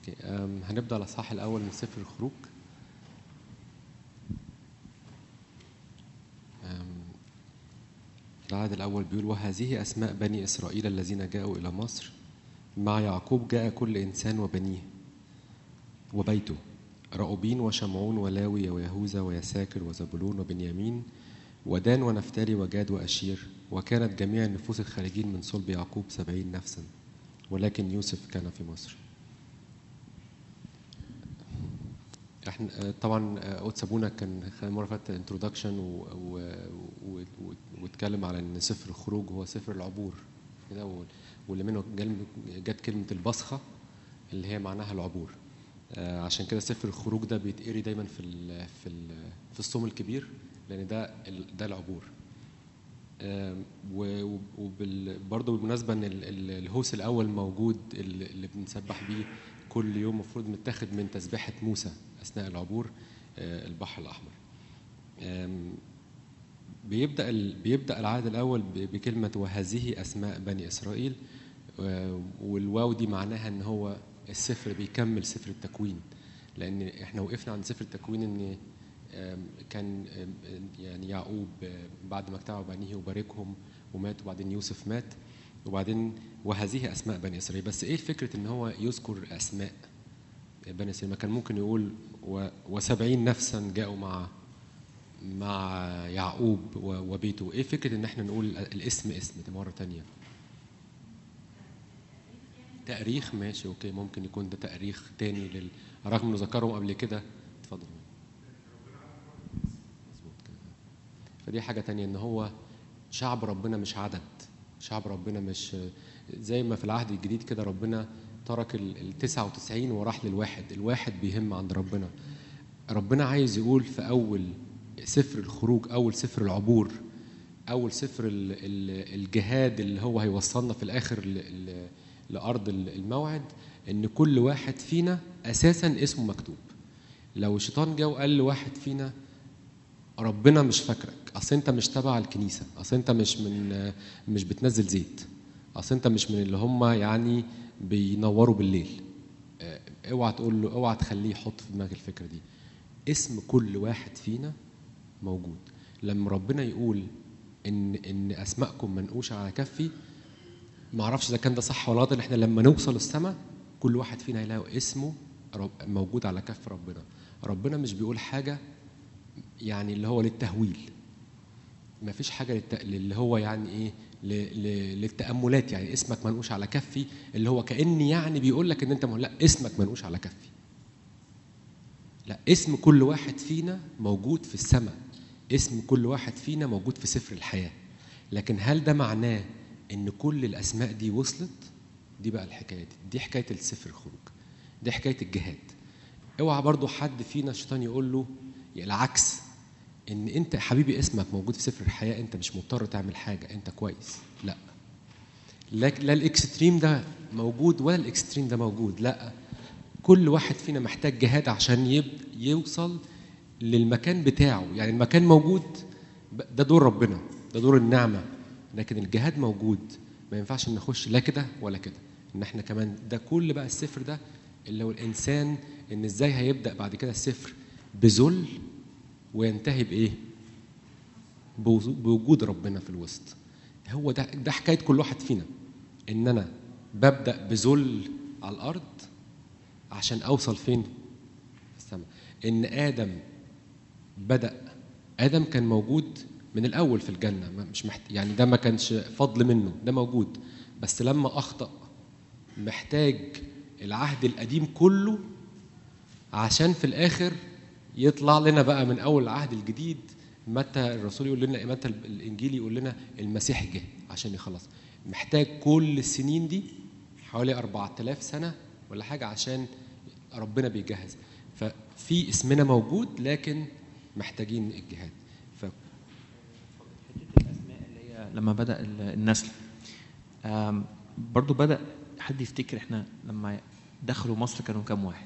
اوكي أم، هنبدا الاصحاح الاول من سفر الخروج أم، العدد الاول بيقول وهذه اسماء بني اسرائيل الذين جاءوا الى مصر مع يعقوب جاء كل انسان وبنيه وبيته رأوبين وشمعون ولاوي ويهوذا ويساكر وزبولون وبنيامين ودان ونفتالي وجاد وأشير وكانت جميع النفوس الخارجين من صلب يعقوب سبعين نفسا ولكن يوسف كان في مصر احنا آه، طبعا آه، قدس ابونا كان خلال المره اللي فاتت انتروداكشن واتكلم على ان سفر الخروج هو سفر العبور كده وال- واللي منه جال- جت كلمه البصخه اللي هي معناها العبور آه، عشان كده سفر الخروج ده بيتقري دايما في ال في ال في الصوم الكبير لان ده ال- ده العبور وبرضه بالمناسبه ان ال- ال- الهوس الاول موجود اللي اللي بنسبح بيه كل يوم المفروض متاخد من تسبيحه موسى اثناء العبور آه، البحر الاحمر آم، بيبدا ال- بيبدا العهد الاول ب- بكلمه وهذه اسماء بني اسرائيل آه، والواو دي معناها ان هو السفر بيكمل سفر التكوين لان احنا وقفنا عند سفر التكوين ان آم، كان آم، يعني يعقوب آه، بعد ما اجتمع بنيه وباركهم ومات وبعدين يوسف مات وبعدين وهذه اسماء بني اسرائيل بس ايه فكره ان هو يذكر اسماء بني اسرائيل ما كان ممكن يقول و- وسبعين نفسا جاءوا مع مع يعقوب و- وبيته ايه فكره ان احنا نقول الاسم اسم دي مره تانية تاريخ ماشي اوكي ممكن يكون ده تاريخ تاني لل رغم انه ذكرهم قبل كده اتفضل مظبوط كده فدي حاجه تانية ان هو شعب ربنا مش عدد شعب ربنا مش زي ما في العهد الجديد كده ربنا ترك ال ال 99 وراح للواحد الواحد بيهم عند ربنا ربنا عايز يقول في اول سفر الخروج اول سفر العبور اول سفر ال- ال- الجهاد اللي هو هيوصلنا في الاخر ل- ل- لارض ال- الموعد ان كل واحد فينا اساسا اسمه مكتوب لو الشيطان جه وقال لواحد فينا ربنا مش فاكرك اصل انت مش تبع الكنيسه اصل انت مش من مش بتنزل زيت اصل انت مش من اللي هم يعني بينوروا بالليل اه، اوعى تقول له اوعى تخليه يحط في دماغك الفكره دي اسم كل واحد فينا موجود لما ربنا يقول ان ان اسماءكم منقوشه على كفي ما اعرفش اذا كان ده صح ولا غلط ان احنا لما نوصل السماء كل واحد فينا هيلاقي اسمه رب موجود على كف ربنا ربنا مش بيقول حاجه يعني اللي هو للتهويل ما فيش حاجه للت... اللي هو يعني ايه ل... ل... للتاملات يعني اسمك منقوش على كفي اللي هو كاني يعني بيقول لك ان انت مه... لا اسمك منقوش على كفي لا اسم كل واحد فينا موجود في السماء اسم كل واحد فينا موجود في سفر الحياه لكن هل ده معناه ان كل الاسماء دي وصلت دي بقى الحكايه دي دي حكايه السفر الخروج دي حكايه الجهاد اوعى برضو حد فينا الشيطان يقول له العكس ان انت يا حبيبي اسمك موجود في سفر الحياه انت مش مضطر تعمل حاجه انت كويس لا لك- لا الاكستريم ده موجود ولا الاكستريم ده موجود لا كل واحد فينا محتاج جهاد عشان يب يوصل للمكان بتاعه يعني المكان موجود ب- ده دور ربنا ده دور النعمه لكن الجهاد موجود ما ينفعش نخش لا كده ولا كده ان احنا كمان ده كل بقى السفر ده اللي هو الانسان ان ازاي هيبدا بعد كده السفر بذل وينتهي بايه بوز- بوجود ربنا في الوسط هو ده ده حكايه كل واحد فينا ان انا ببدا بذل على الارض عشان اوصل فين في السماء ان ادم بدا ادم كان موجود من الاول في الجنه ما- مش محت... يعني ده ما كانش فضل منه ده موجود بس لما اخطا محتاج العهد القديم كله عشان في الاخر يطلع لنا بقى من اول العهد الجديد متى الرسول يقول لنا متى الانجيل يقول لنا المسيح جه عشان يخلص محتاج كل السنين دي حوالي 4000 سنه ولا حاجه عشان ربنا بيجهز ففي اسمنا موجود لكن محتاجين الجهاد ف الاسماء اللي هي لما بدا ال- النسل آم، برضو بدا حد يفتكر احنا لما دخلوا مصر كانوا كام واحد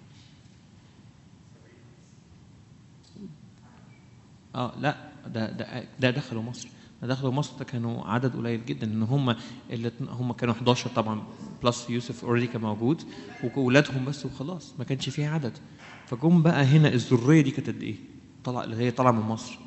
اه لا ده ده ده دخلوا مصر ده دخلوا مصر ده كانوا عدد قليل جدا ان هم اللي هم كانوا 11 طبعا بلس يوسف اوريدي كان موجود واولادهم بس وخلاص ما كانش فيه عدد فجم بقى هنا الذريه دي كانت قد ايه؟ طلع اللي هي طالعه من مصر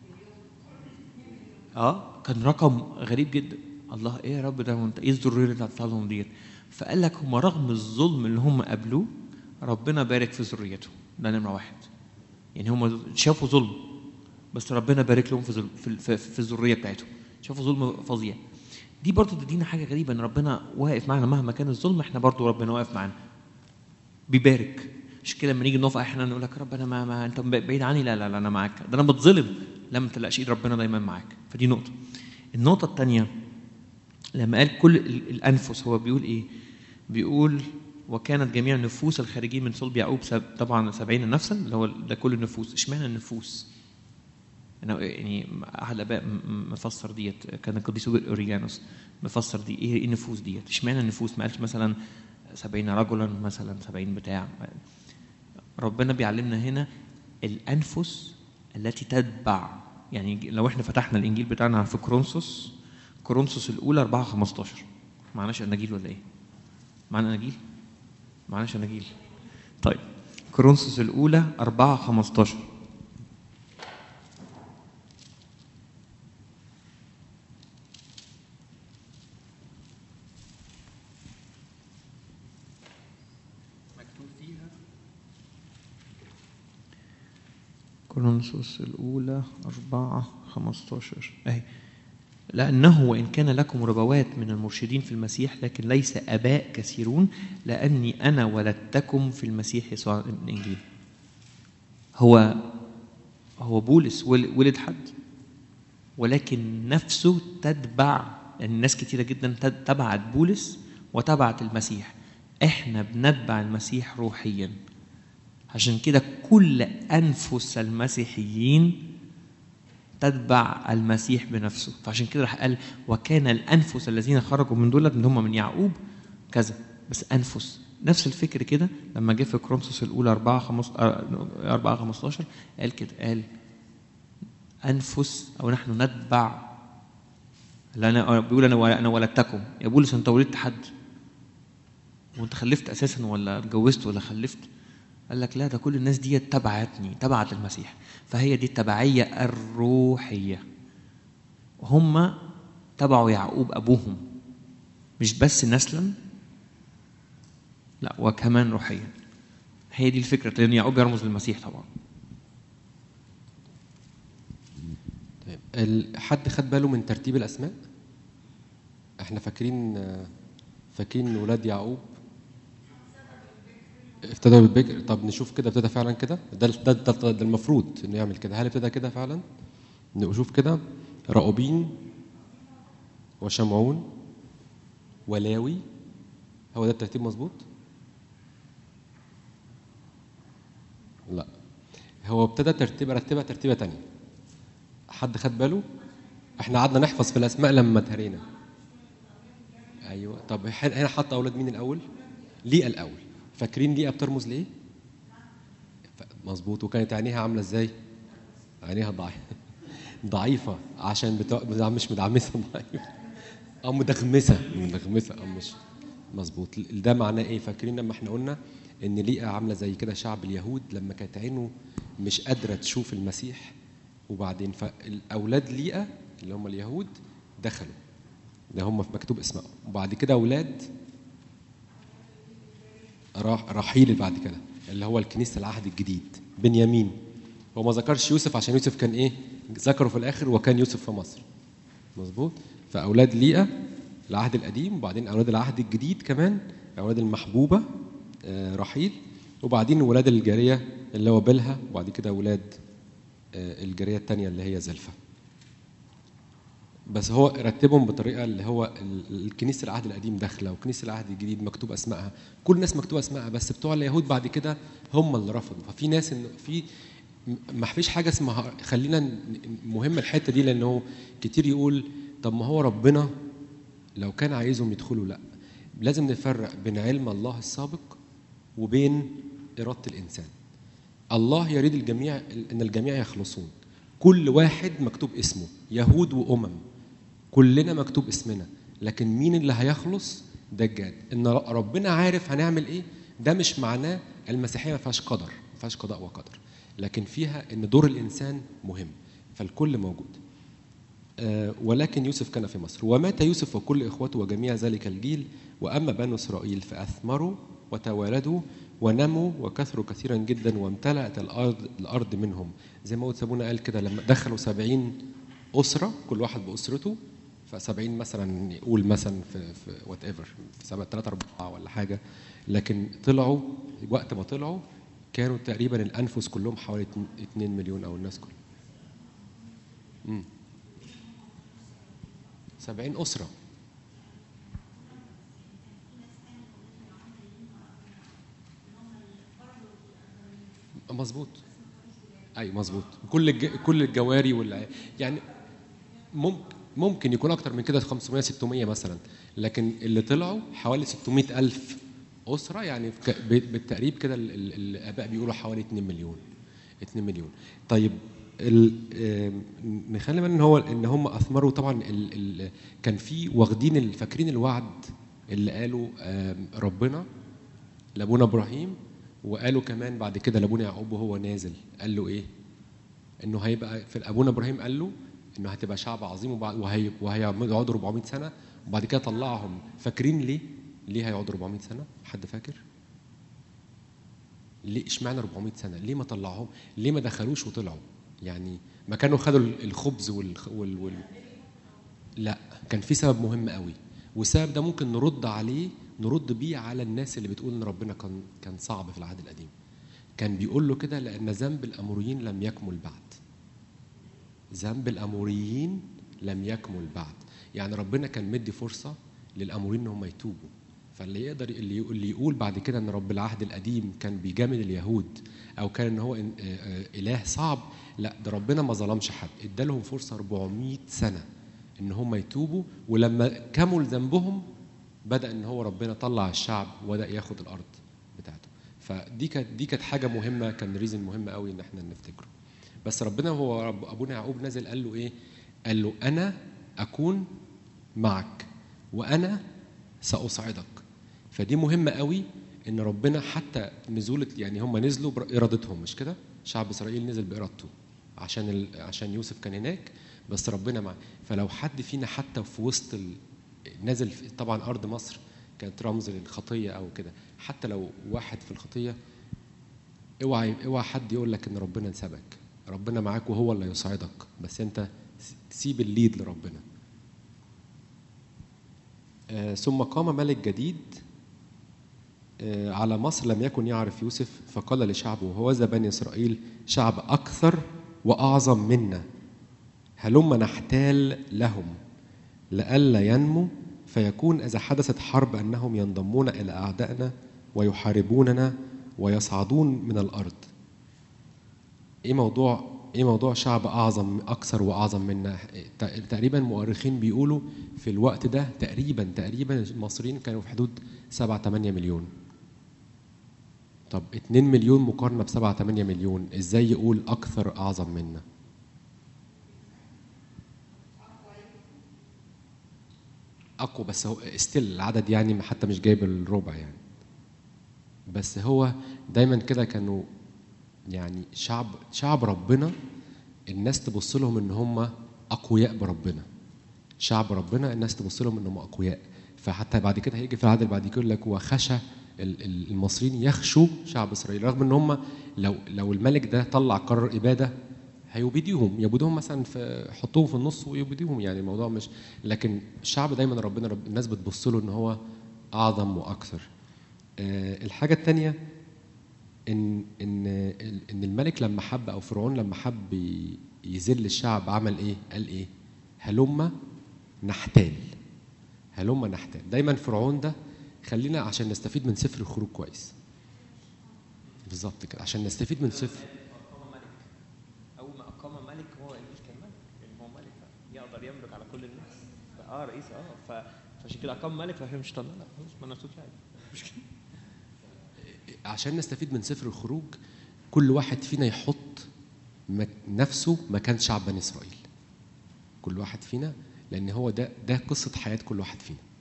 اه كان رقم غريب جدا الله ايه يا رب ده انت ايه الذريه اللي انت هتطلع لهم ديت فقال لك هم رغم الظلم اللي هم قابلوه ربنا بارك في ذريتهم ده نمره واحد يعني هم شافوا ظلم بس ربنا بارك لهم في ظل- في في, في الذريه بتاعتهم شافوا ظلم فظيع دي برضه تدينا حاجه غريبه ان ربنا واقف معانا مهما كان الظلم احنا برضه ربنا واقف معانا بيبارك مش كده لما نيجي نقف احنا نقول لك يا رب انا ما, ما انت بعيد عني لا لا لا انا معاك ده انا بتظلم لا ما تقلقش ايد ربنا دايما معاك فدي نقطه النقطه الثانيه لما قال كل ال- الانفس هو بيقول ايه بيقول وكانت جميع النفوس الخارجين من صلب يعقوب سب طبعا سبعين نفسا اللي هو ده كل النفوس اشمعنى النفوس انا يعني احد الاباء م- م- مفسر ديت كان القديس اوريجانوس مفسر دي ايه النفوس ديت اشمعنى النفوس ما قالش مثلا سبعين رجلا مثلا سبعين بتاع ربنا بيعلمنا هنا الانفس التي تتبع يعني لو احنا فتحنا الانجيل بتاعنا في كورنثوس كورنثوس الاولى 4 15 معناش اناجيل ولا ايه؟ معانا اناجيل؟ معناش اناجيل طيب كورنثوس الاولى 4 15 مكتوب فيها كورنثوس الأولى أربعة خمستاشر أهي لأنه وإن كان لكم ربوات من المرشدين في المسيح لكن ليس أباء كثيرون لأني أنا ولدتكم في المسيح يسوع الإنجيل هو هو بولس ول- ولد حد ولكن نفسه تتبع يعني الناس كتيرة جدا تد- تبعت بولس وتبعت المسيح احنا بنتبع المسيح روحيا عشان كده كل أنفس المسيحيين تتبع المسيح بنفسه فعشان كده راح قال وكان الأنفس الذين خرجوا من دول اللي هم من يعقوب كذا بس أنفس نفس الفكر كده لما جه في كرونسوس الأولى 4 5 4 15 قال كده قال أنفس أو نحن نتبع لا أنا بيقول أنا أنا ولدتكم يا بولس أنت ولدت حد وأنت خلفت أساسا ولا اتجوزت ولا خلفت قال لك لا ده كل الناس دي تبعتني تبعت المسيح فهي دي التبعية الروحية هم تبعوا يعقوب أبوهم مش بس نسلا لا وكمان روحيا هي دي الفكرة لأن يعقوب يرمز للمسيح طبعا طيب ال- حد خد باله من ترتيب الاسماء احنا فاكرين فاكرين ولاد يعقوب ابتدى بالبكر طب نشوف كده ابتدى فعلا كده ده ده, ده, ده, ده المفروض انه يعمل كده هل ابتدى كده فعلا نشوف كده راؤوبين وشمعون ولاوي هو ده الترتيب مظبوط لا هو ابتدى ترتيب رتبها ترتيبه تانية حد خد باله احنا قعدنا نحفظ في الاسماء لما اتهرينا ايوه طب هنا حط اولاد مين الاول ليئه الاول فاكرين ليئه بترمز لايه ف- مظبوط وكانت عينيها عامله ازاي عينيها ضعيفه ضعيفه عشان بتاع بتاع- مش مدعمسه ضعيفه اه مدغمسه مدغمسه اه مش مظبوط ده معناه ايه فاكرين لما احنا قلنا ان ليئه عامله زي كده شعب اليهود لما كانت عينه مش قادره تشوف المسيح وبعدين فالاولاد ليئه اللي هم اليهود دخلوا ده هم في مكتوب اسمائهم وبعد كده اولاد راح رحيل اللي بعد كده اللي هو الكنيسه العهد الجديد بنيامين هو ما ذكرش يوسف عشان يوسف كان ايه ذكره في الاخر وكان يوسف في مصر مظبوط فاولاد ليئه العهد القديم وبعدين اولاد العهد الجديد كمان اولاد المحبوبه آه، رحيل وبعدين ولاد الجاريه اللي هو بلها وبعد كده ولاد آه، الجاريه الثانيه اللي هي زلفه بس هو رتبهم بطريقه اللي هو ال- الكنيسه العهد القديم داخله وكنيسه العهد الجديد مكتوب اسمائها كل الناس مكتوب اسمائها بس بتوع اليهود بعد كده هم اللي رفضوا ففي ناس انه في م- ما فيش حاجه اسمها خلينا ن- مهم الحته دي لانه كتير يقول طب ما هو ربنا لو كان عايزهم يدخلوا لا لازم نفرق بين علم الله السابق وبين اراده الانسان الله يريد الجميع ان الجميع يخلصون كل واحد مكتوب اسمه يهود وامم كلنا مكتوب اسمنا لكن مين اللي هيخلص ده الجهاد ان ربنا عارف هنعمل ايه ده مش معناه المسيحيه ما فيهاش قدر ما فيهاش قضاء وقدر لكن فيها ان دور الانسان مهم فالكل موجود آه، ولكن يوسف كان في مصر ومات يوسف وكل اخوته وجميع ذلك الجيل واما بنو اسرائيل فاثمروا وتوالدوا ونموا وكثروا كثيرا جدا وامتلأت الارض الارض منهم زي ما قلت سابونا قال كده لما دخلوا سبعين اسره كل واحد باسرته فسبعين مثلا يقول مثلا في في وات ايفر في سبعة ثلاثة أربعة ولا حاجة لكن طلعوا وقت ما طلعوا كانوا تقريبا الأنفس كلهم حوالي 2 مليون أو الناس كلها. امم 70 أسرة مظبوط اي مظبوط كل الج... كل الجواري وال يعني ممكن ممكن يكون اكتر من كده 500 600 مثلا لكن اللي طلعوا حوالي 600 الف اسره يعني ك- ب- بالتقريب كده ال- ال- الاباء بيقولوا حوالي 2 مليون 2 مليون طيب ال... آم، نخلي بالنا ان هو ان هم اثمروا طبعا ال... ال... كان في واخدين ال- فاكرين الوعد اللي قالوا آم، ربنا لابونا ابراهيم وقالوا كمان بعد كده لابونا يعقوب وهو نازل قال له ايه؟ انه هيبقى في ابونا ابراهيم قال له انه هتبقى شعب عظيم وبعد وهي وهيقعدوا 400 سنه وبعد كده طلعهم فاكرين ليه؟ ليه هيقعدوا 400 سنه؟ حد فاكر؟ ليه اشمعنى 400 سنه؟ ليه ما طلعهم؟ ليه ما دخلوش وطلعوا؟ يعني ما كانوا خدوا الخبز وال, وال... وال... لا كان في سبب مهم قوي والسبب ده ممكن نرد عليه نرد بيه على الناس اللي بتقول ان ربنا كان كان صعب في العهد القديم كان بيقول له كده لان ذنب الاموريين لم يكمل بعد ذنب الاموريين لم يكمل بعد يعني ربنا كان مدي فرصه للاموريين ان هم يتوبوا فاللي يقدر اللي اللي يقول بعد كده ان رب العهد القديم كان بيجامل اليهود او كان ان هو إن- آه، آه، اله صعب لا ده ربنا ما ظلمش حد ادالهم فرصه 400 سنه ان هم يتوبوا ولما كمل ذنبهم بدا ان هو ربنا طلع الشعب وبدا ياخد الارض بتاعته فدي كانت دي كانت حاجه مهمه كان ريزن مهم قوي ان احنا نفتكره بس ربنا هو رب ابونا يعقوب نزل قال له ايه قال له انا اكون معك وانا ساصعدك فدي مهمه قوي ان ربنا حتى نزول يعني هم نزلوا بارادتهم مش كده شعب اسرائيل نزل بارادته عشان ال... عشان يوسف كان هناك بس ربنا معاه فلو حد فينا حتى في وسط ال... نازل في... طبعا ارض مصر كانت رمز للخطيه او كده حتى لو واحد في الخطيه اوعى اوعى حد يقول لك ان ربنا سابك ربنا معاك وهو اللي يساعدك بس انت سيب الليد لربنا آه ثم قام ملك جديد آه على مصر لم يكن يعرف يوسف فقال لشعبه وهوذا بني اسرائيل شعب اكثر واعظم منا هلم نحتال لهم لئلا ينمو فيكون اذا حدثت حرب انهم ينضمون الى اعدائنا ويحاربوننا ويصعدون من الارض ايه موضوع ايه موضوع شعب اعظم اكثر واعظم منا تقريبا مؤرخين بيقولوا في الوقت ده تقريبا تقريبا المصريين كانوا في حدود 7 8 مليون طب 2 مليون مقارنه ب 7 8 مليون ازاي يقول اكثر اعظم منا اقوى بس هو ستيل العدد يعني حتى مش جايب الربع يعني بس هو دايما كده كانوا يعني شعب شعب ربنا الناس تبص لهم ان هم اقوياء بربنا شعب ربنا الناس تبص لهم ان هم اقوياء فحتى بعد كده هيجي في العهد اللي بعد كده يقول لك وخشى المصريين يخشوا شعب اسرائيل رغم ان هم لو لو الملك ده طلع قرار اباده هيبيديهم يبيدوهم مثلا في حطوهم في النص ويبيديهم يعني الموضوع مش لكن الشعب دايما ربنا رب الناس بتبص له ان هو اعظم واكثر أه الحاجه الثانيه ان ان ان الملك لما حب او فرعون لما حب يذل الشعب عمل ايه؟ قال ايه؟ هلم نحتال هلم نحتال دايما فرعون ده خلينا عشان نستفيد من سفر الخروج كويس بالظبط كده عشان نستفيد من سفر اول ما اقام ملك هو مش كان ملك لان هو ملك يقدر يملك على كل الناس اه رئيس اه فعشان كده اقام ملك فهي مش طلع لا خلاص ما نسوش عادي مش كده عشان نستفيد من سفر الخروج كل واحد فينا يحط مك نفسه مكان شعب بني اسرائيل كل واحد فينا لان هو ده ده قصه حياه كل واحد فينا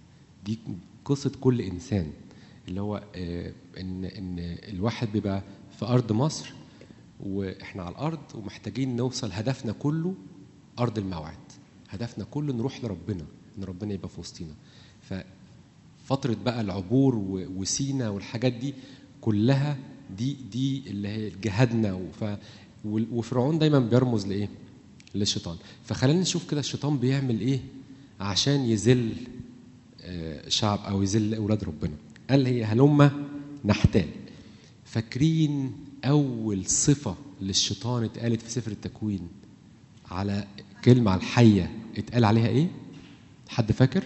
دي قصه كل انسان اللي هو آه، ان ان الواحد بيبقى في ارض مصر واحنا على الارض ومحتاجين نوصل هدفنا كله ارض الموعد هدفنا كله نروح لربنا ان ربنا يبقى في وسطينا ففتره بقى العبور و- وسينا والحاجات دي كلها دي دي اللي هي جهادنا وف وال- وفرعون دايما بيرمز لايه للشيطان فخلينا نشوف كده الشيطان بيعمل ايه عشان يذل آه، شعب او يذل اولاد ربنا قال هي هلم نحتال فاكرين اول صفه للشيطان اتقالت في سفر التكوين على كلمه على الحيه اتقال عليها ايه حد فاكر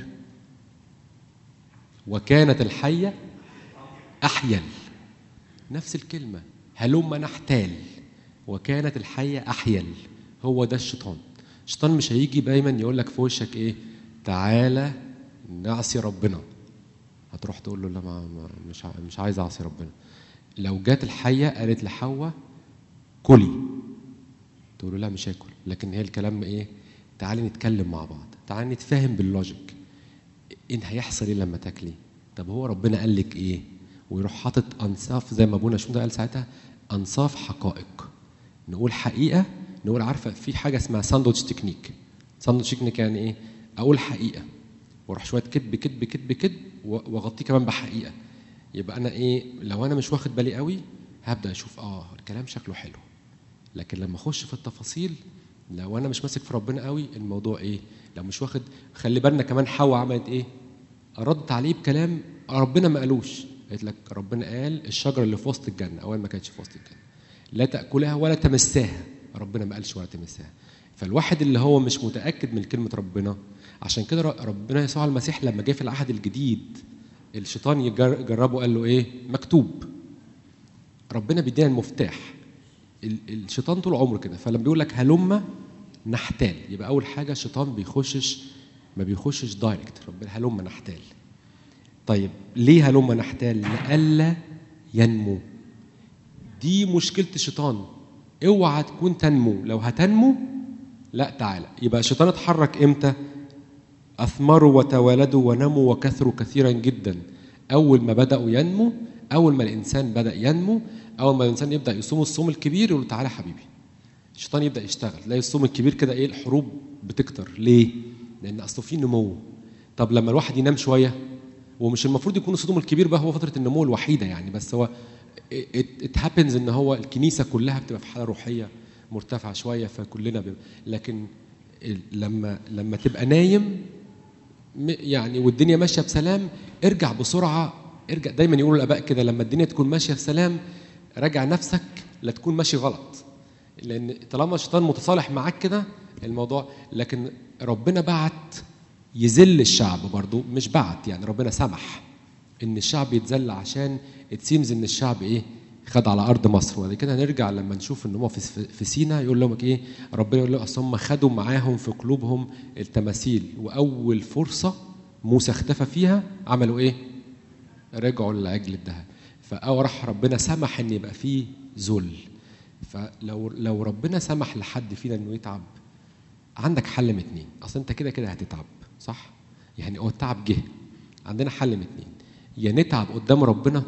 وكانت الحيه احيل نفس الكلمه هلم نحتال وكانت الحيه احيل هو ده الشيطان الشيطان مش هيجي دايما يقول لك في وشك ايه تعالى نعصي ربنا هتروح تقول له لا ما ما- مش ع- مش عايز اعصي ربنا لو جات الحيه قالت لحواء كلي تقول له لا مش هاكل لكن هي الكلام ايه تعالي نتكلم مع بعض تعالي نتفاهم باللوجيك ان هيحصل ايه لما تاكلي طب هو ربنا قال لك ايه ويروح حاطط انصاف زي ما ابونا شنودة قال ساعتها انصاف حقائق نقول حقيقه نقول عارفه في حاجه اسمها ساندوتش تكنيك ساندوتش تكنيك يعني ايه اقول حقيقه واروح شويه كذب كذب كذب كذب و- واغطيه كمان بحقيقه يبقى انا ايه لو انا مش واخد بالي قوي هبدا اشوف اه الكلام شكله حلو لكن لما اخش في التفاصيل لو انا مش ماسك في ربنا قوي الموضوع ايه لو مش واخد خلي بالنا كمان حواء عملت ايه ردت عليه بكلام ربنا ما قالوش قالت لك ربنا قال الشجره اللي في وسط الجنه اول ما كانتش في وسط الجنه لا تاكلها ولا تمساها ربنا ما قالش ولا تمساها فالواحد اللي هو مش متاكد من كلمه ربنا عشان كده ر- ربنا يسوع المسيح لما جه في العهد الجديد الشيطان يجر- يجربه قال له ايه مكتوب ربنا بيدينا المفتاح ال- الشيطان طول عمره كده فلما بيقول لك هلم نحتال يبقى اول حاجه الشيطان بيخشش ما بيخشش دايركت ربنا هلم نحتال طيب ليه هلم نحتال لئلا ينمو دي مشكله الشيطان اوعى تكون تنمو لو هتنمو لا تعالى يبقى الشيطان اتحرك امتى اثمروا وتوالدوا ونموا وكثروا كثيرا جدا اول ما بداوا ينمو اول ما الانسان بدا ينمو اول ما الانسان يبدا يصوم الصوم الكبير يقول له تعالى حبيبي الشيطان يبدا يشتغل تلاقي الصوم الكبير كده ايه الحروب بتكتر ليه لان اصله في نمو طب لما الواحد ينام شويه ومش المفروض يكون الصوم الكبير بقى هو فتره النمو الوحيده يعني بس هو ات هابنز ان هو الكنيسه كلها بتبقى في حاله روحيه مرتفعه شويه فكلنا بيبقى لكن ال- لما لما تبقى نايم م- يعني والدنيا ماشيه بسلام ارجع بسرعه ارجع دايما يقولوا الاباء كده لما الدنيا تكون ماشيه بسلام راجع نفسك لا تكون ماشي غلط لان طالما الشيطان متصالح معاك كده الموضوع لكن ربنا بعت يذل الشعب برضو مش بعت يعني ربنا سمح ان الشعب يتذل عشان اتسيمز ان الشعب ايه خد على ارض مصر وبعد كده هنرجع لما نشوف ان هم في في سينا يقول لهم ايه ربنا يقول لهم اصل هم خدوا معاهم في قلوبهم التماثيل واول فرصه موسى اختفى فيها عملوا ايه؟ رجعوا للعجل الذهب فأو راح ربنا سمح ان يبقى فيه ذل فلو لو ربنا سمح لحد فينا انه يتعب عندك حل من اتنين اصل انت كده كده هتتعب صح يعني هو التعب جه عندنا حل من اتنين يا نتعب قدام ربنا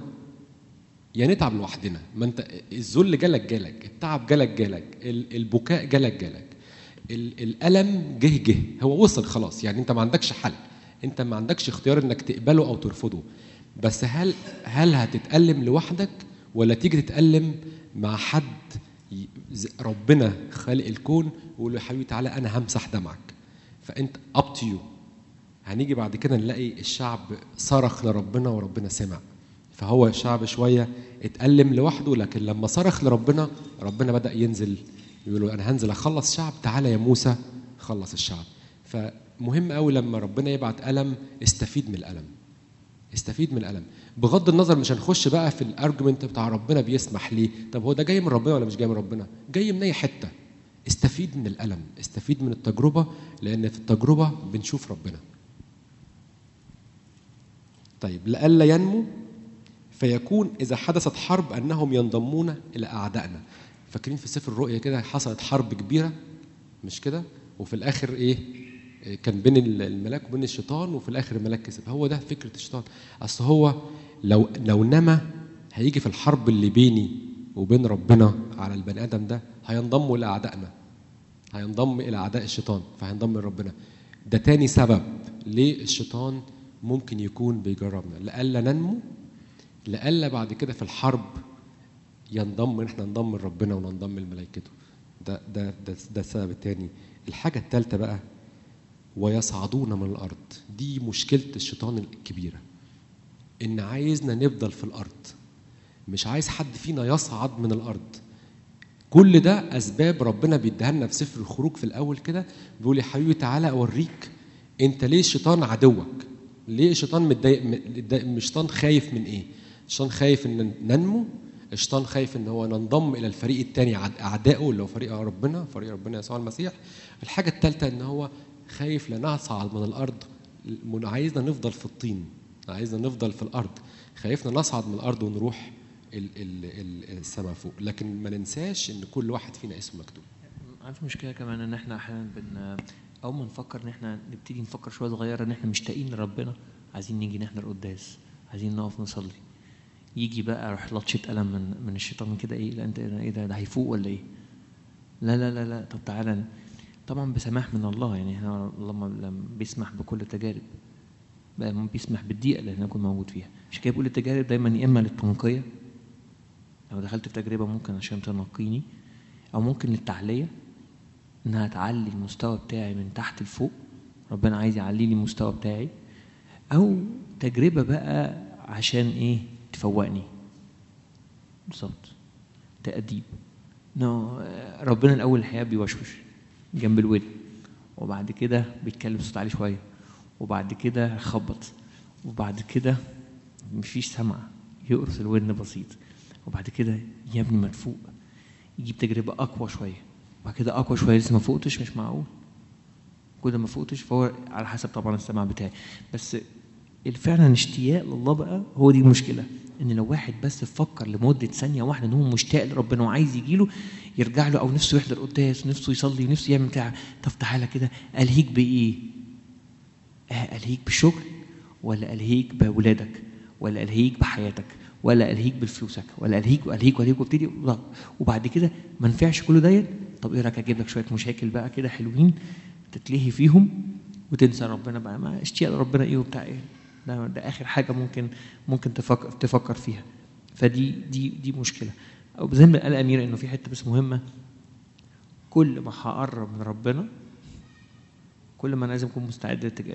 يا نتعب لوحدنا ما انت الذل جالك جالك التعب جالك جالك ال- البكاء جالك جالك ال- الالم جه جه هو وصل خلاص يعني انت ما عندكش حل انت ما عندكش اختيار انك تقبله او ترفضه بس هل هل هتتالم لوحدك ولا تيجي تتالم مع حد ي- ز- ربنا خالق الكون ويقول له يا حبيبي تعالى انا همسح دمعك فانت اب تو يو هنيجي بعد كده نلاقي الشعب صرخ لربنا وربنا سمع فهو الشعب شويه اتألم لوحده لكن لما صرخ لربنا ربنا بدأ ينزل يقول له انا هنزل اخلص شعب تعالى يا موسى خلص الشعب فمهم قوي لما ربنا يبعت ألم استفيد من الألم استفيد من الألم بغض النظر مش هنخش بقى في الارجيومنت بتاع ربنا بيسمح ليه طب هو ده جاي من ربنا ولا مش جاي من ربنا جاي من اي حته استفيد من الألم استفيد من التجربة لأن في التجربة بنشوف ربنا طيب لئلا ينمو فيكون إذا حدثت حرب أنهم ينضمون إلى أعدائنا فاكرين في سفر الرؤيا كده حصلت حرب كبيرة مش كده وفي الآخر إيه كان بين الملاك وبين الشيطان وفي الاخر الملاك كسب هو ده فكره الشيطان اصل هو لو لو نما هيجي في الحرب اللي بيني وبين ربنا على البني ادم ده هينضم الى اعدائنا هينضم الى اعداء الشيطان فهينضم لربنا ده تاني سبب ليه الشيطان ممكن يكون بيجربنا لألا ننمو لألا بعد كده في الحرب ينضم احنا ننضم لربنا وننضم لملائكته ده ده ده ده السبب الثاني الحاجه الثالثه بقى ويصعدون من الارض دي مشكله الشيطان الكبيره ان عايزنا نفضل في الارض مش عايز حد فينا يصعد من الارض كل ده اسباب ربنا بيديها لنا في سفر الخروج في الاول كده بيقول يا حبيبي تعالى اوريك انت ليه الشيطان عدوك ليه الشيطان متضايق متضايق- الشيطان خايف من ايه الشيطان خايف ان ننمو الشيطان خايف ان هو ننضم الى الفريق الثاني اعدائه اللي هو فريق ربنا فريق ربنا يسوع المسيح الحاجه الثالثه ان هو خايف لا نصعد من الارض من- عايزنا نفضل في الطين عايزنا نفضل في الارض خايفنا نصعد من الارض ونروح ال- ال- ال- السماء فوق لكن ما ننساش ان كل واحد فينا اسمه مكتوب عارف مشكله كمان ان احنا احيانا بن اول ما نفكر ان احنا نبتدي نفكر شويه صغيره ان احنا مشتاقين لربنا عايزين نيجي نحضر قداس عايزين نقف نصلي يجي بقى يروح لطشه قلم من من الشيطان كده ايه لا انت ايه ده ده هيفوق ولا ايه؟ لا لا لا لا طب تعالى طبعا بسماح من الله يعني احنا الله ما لما بيسمح بكل التجارب بقى ما بيسمح بالضيقه اللي احنا نكون موجود فيها مش كده بيقول التجارب دايما يا اما للتنقيه لو دخلت في تجربه ممكن عشان تنقيني او ممكن للتعليه انها تعلي المستوى بتاعي من تحت لفوق ربنا عايز يعلي لي المستوى بتاعي او تجربه بقى عشان ايه تفوقني بالظبط تأديب نو ربنا الاول الحقيقه بيوشوش جنب الودن وبعد كده بيتكلم صوت عالي شويه وبعد كده خبط وبعد كده مفيش سمع يقرص الودن بسيط وبعد كده يا ابني ما تفوق يجيب تجربه اقوى شويه وبعد كده اقوى شويه لسه ما فوقتش مش معقول كل ما فوقتش فهو على حسب طبعا السمع بتاعي بس فعلا اشتياق لله بقى هو دي المشكله ان لو واحد بس فكر لمده ثانيه واحده ان هو مشتاق لربنا وعايز يجي له يرجع له او نفسه يحضر قداس نفسه يصلي نفسه يعمل بتاع طب تعالى كده الهيك بايه؟ آه، الهيك بالشغل ولا الهيك باولادك ولا الهيك بحياتك ولا الهيك بفلوسك ولا الهيك والهيك والهيك وابتدي وبعد كده ما نفعش كل ديت طب ايه رايك اجيب لك شويه مشاكل بقى كده حلوين تتلهي فيهم وتنسى ربنا بقى ما اشتياق لربنا ايه وبتاع ايه ده, ده اخر حاجه ممكن ممكن تفكر تفكر فيها فدي دي دي مشكله او زي ما قال امير انه في حته بس مهمه كل ما هقرب من ربنا كل ما أنا لازم اكون مستعد للتجارب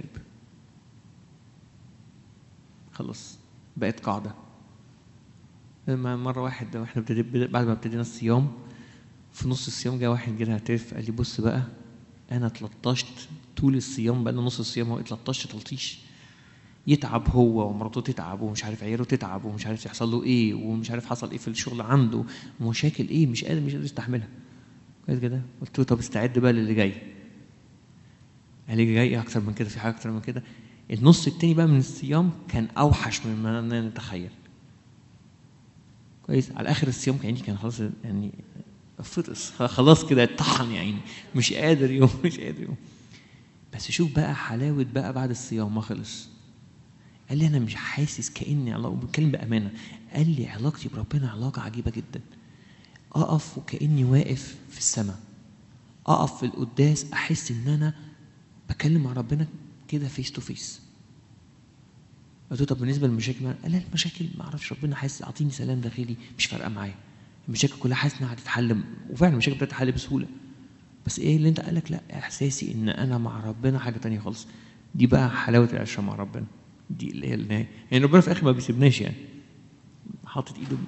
خلاص بقت قاعده لما مره واحد واحنا ابتدي- بعد ما ابتدينا الصيام في نص الصيام جه واحد جه اعترف قال لي بص بقى انا اتلطشت طول الصيام بقى نص الصيام هو اتلطشت تلطيش يتعب هو ومراته تتعب ومش عارف عياله تتعب ومش عارف يحصل له ايه ومش عارف حصل ايه في الشغل عنده ومشاكل ايه مش قادر مش قادر يستحملها كويس كده قلت له طب استعد بقى للي جاي قال لي جاي اكتر من كده في حاجه اكتر من كده النص التاني بقى من الصيام كان اوحش مما نتخيل كويس على اخر الصيام يعني كان خلاص يعني فطس خلاص كده اتطحن يعني مش قادر يوم مش قادر يوم بس شوف بقى حلاوه بقى بعد الصيام ما خلص قال لي انا مش حاسس كاني علاقه بتكلم بامانه قال لي علاقتي بربنا علاقه عجيبه جدا اقف وكاني واقف في السماء اقف في القداس احس ان انا بكلم مع ربنا كده فيس تو فيس قلت له طب بالنسبه للمشاكل قال لا المشاكل ما اعرفش ربنا حاسس اعطيني سلام داخلي مش فارقه معايا المشاكل كلها حاسس انها هتتحل وفعلا المشاكل بتتحل بسهوله بس ايه اللي انت قالك لا احساسي ان انا مع ربنا حاجه تانية خالص دي بقى حلاوه العشره مع ربنا دي اللي هي النهايه يعني ربنا في الاخر ما بيسيبناش يعني حاطط ايده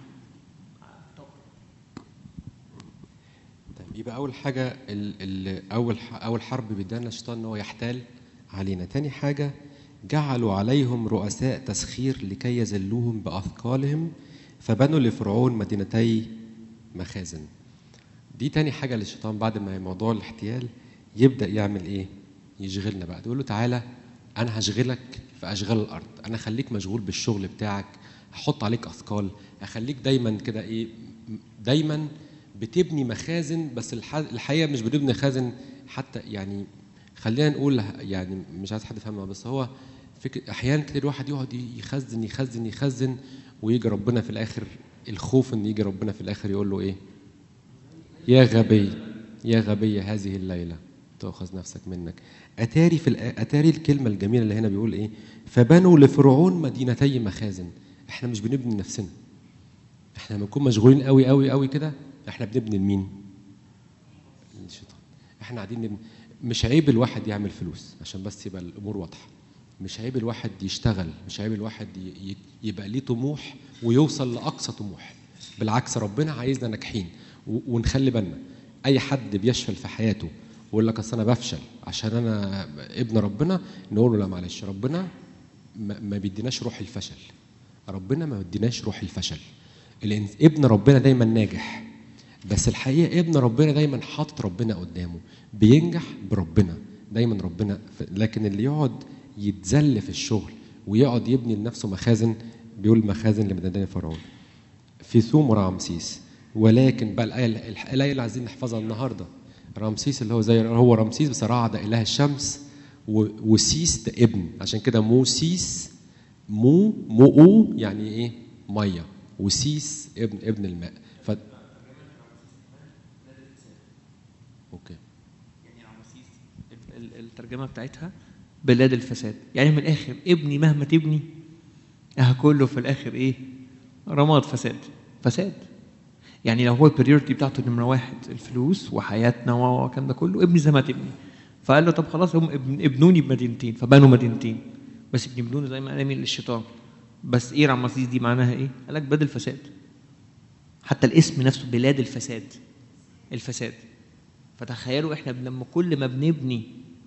طيب يبقى اول حاجه ال ال اول ح- اول حرب بيدانا الشيطان ان هو يحتال علينا تاني حاجه جعلوا عليهم رؤساء تسخير لكي يذلوهم باثقالهم فبنوا لفرعون مدينتي مخازن دي تاني حاجه للشيطان بعد ما موضوع الاحتيال يبدا يعمل ايه يشغلنا بقى يقول له تعالى انا هشغلك في اشغال الارض انا خليك مشغول بالشغل بتاعك هحط عليك اثقال اخليك دايما كده ايه دايما بتبني مخازن بس الح- الحقيقه مش بنبني مخازن حتى يعني خلينا نقول يعني مش عايز حد يفهمها بس هو فكر احيانا كتير الواحد يقعد يخزن يخزن يخزن ويجي ربنا في الاخر الخوف ان يجي ربنا في الاخر يقول له ايه يا غبي يا غبي هذه الليله تاخذ نفسك منك اتاري في الآ- اتاري الكلمه الجميله اللي هنا بيقول ايه فبنوا لفرعون مدينتي مخازن احنا مش بنبني نفسنا احنا لما نكون مشغولين قوي قوي قوي كده احنا بنبني لمين الشيطان احنا قاعدين نبني مش عيب الواحد يعمل فلوس عشان بس يبقى الامور واضحه مش عيب الواحد يشتغل مش عيب الواحد ي- ي- يبقى ليه طموح ويوصل لاقصى طموح بالعكس ربنا عايزنا ناجحين و- ونخلي بالنا اي حد بيشفل في حياته ويقول لك اصل انا بفشل عشان انا ابن ربنا نقول له لا معلش ربنا ما ما بيديناش روح الفشل ربنا ما بيديناش روح الفشل الإنس- ابن ربنا دايما ناجح بس الحقيقه ابن ربنا دايما حاطط ربنا قدامه بينجح بربنا دايما ربنا ف- لكن اللي يقعد يتذل في الشغل ويقعد يبني لنفسه مخازن بيقول مخازن لمدينه فرعون في ثوم ورمسيس ولكن بقى الايه الايه اللي عايزين نحفظها النهارده رمسيس اللي هو زي هو رمسيس بس رع ده اله الشمس و- وسيس ده ابن عشان كده موسيس مو مو يعني ايه ميه وسيس ابن ابن الماء ف اوكي يعني رمسيس ال- ال- الترجمه بتاعتها بلاد الفساد يعني من الاخر ابني مهما تبني اه كله في الاخر ايه رماد فساد فساد يعني لو هو البريورتي بتاعته نمره واحد الفلوس وحياتنا والكلام ده كله ابني زي ما تبني فقال له طب خلاص هم ابن ابنوني بمدينتين فبنوا مدينتين بس بيبنوني زي ما امين للشيطان بس ايه رمسيس دي معناها ايه؟ قال لك بلاد الفساد حتى الاسم نفسه بلاد الفساد الفساد فتخيلوا احنا لما كل ما بنبني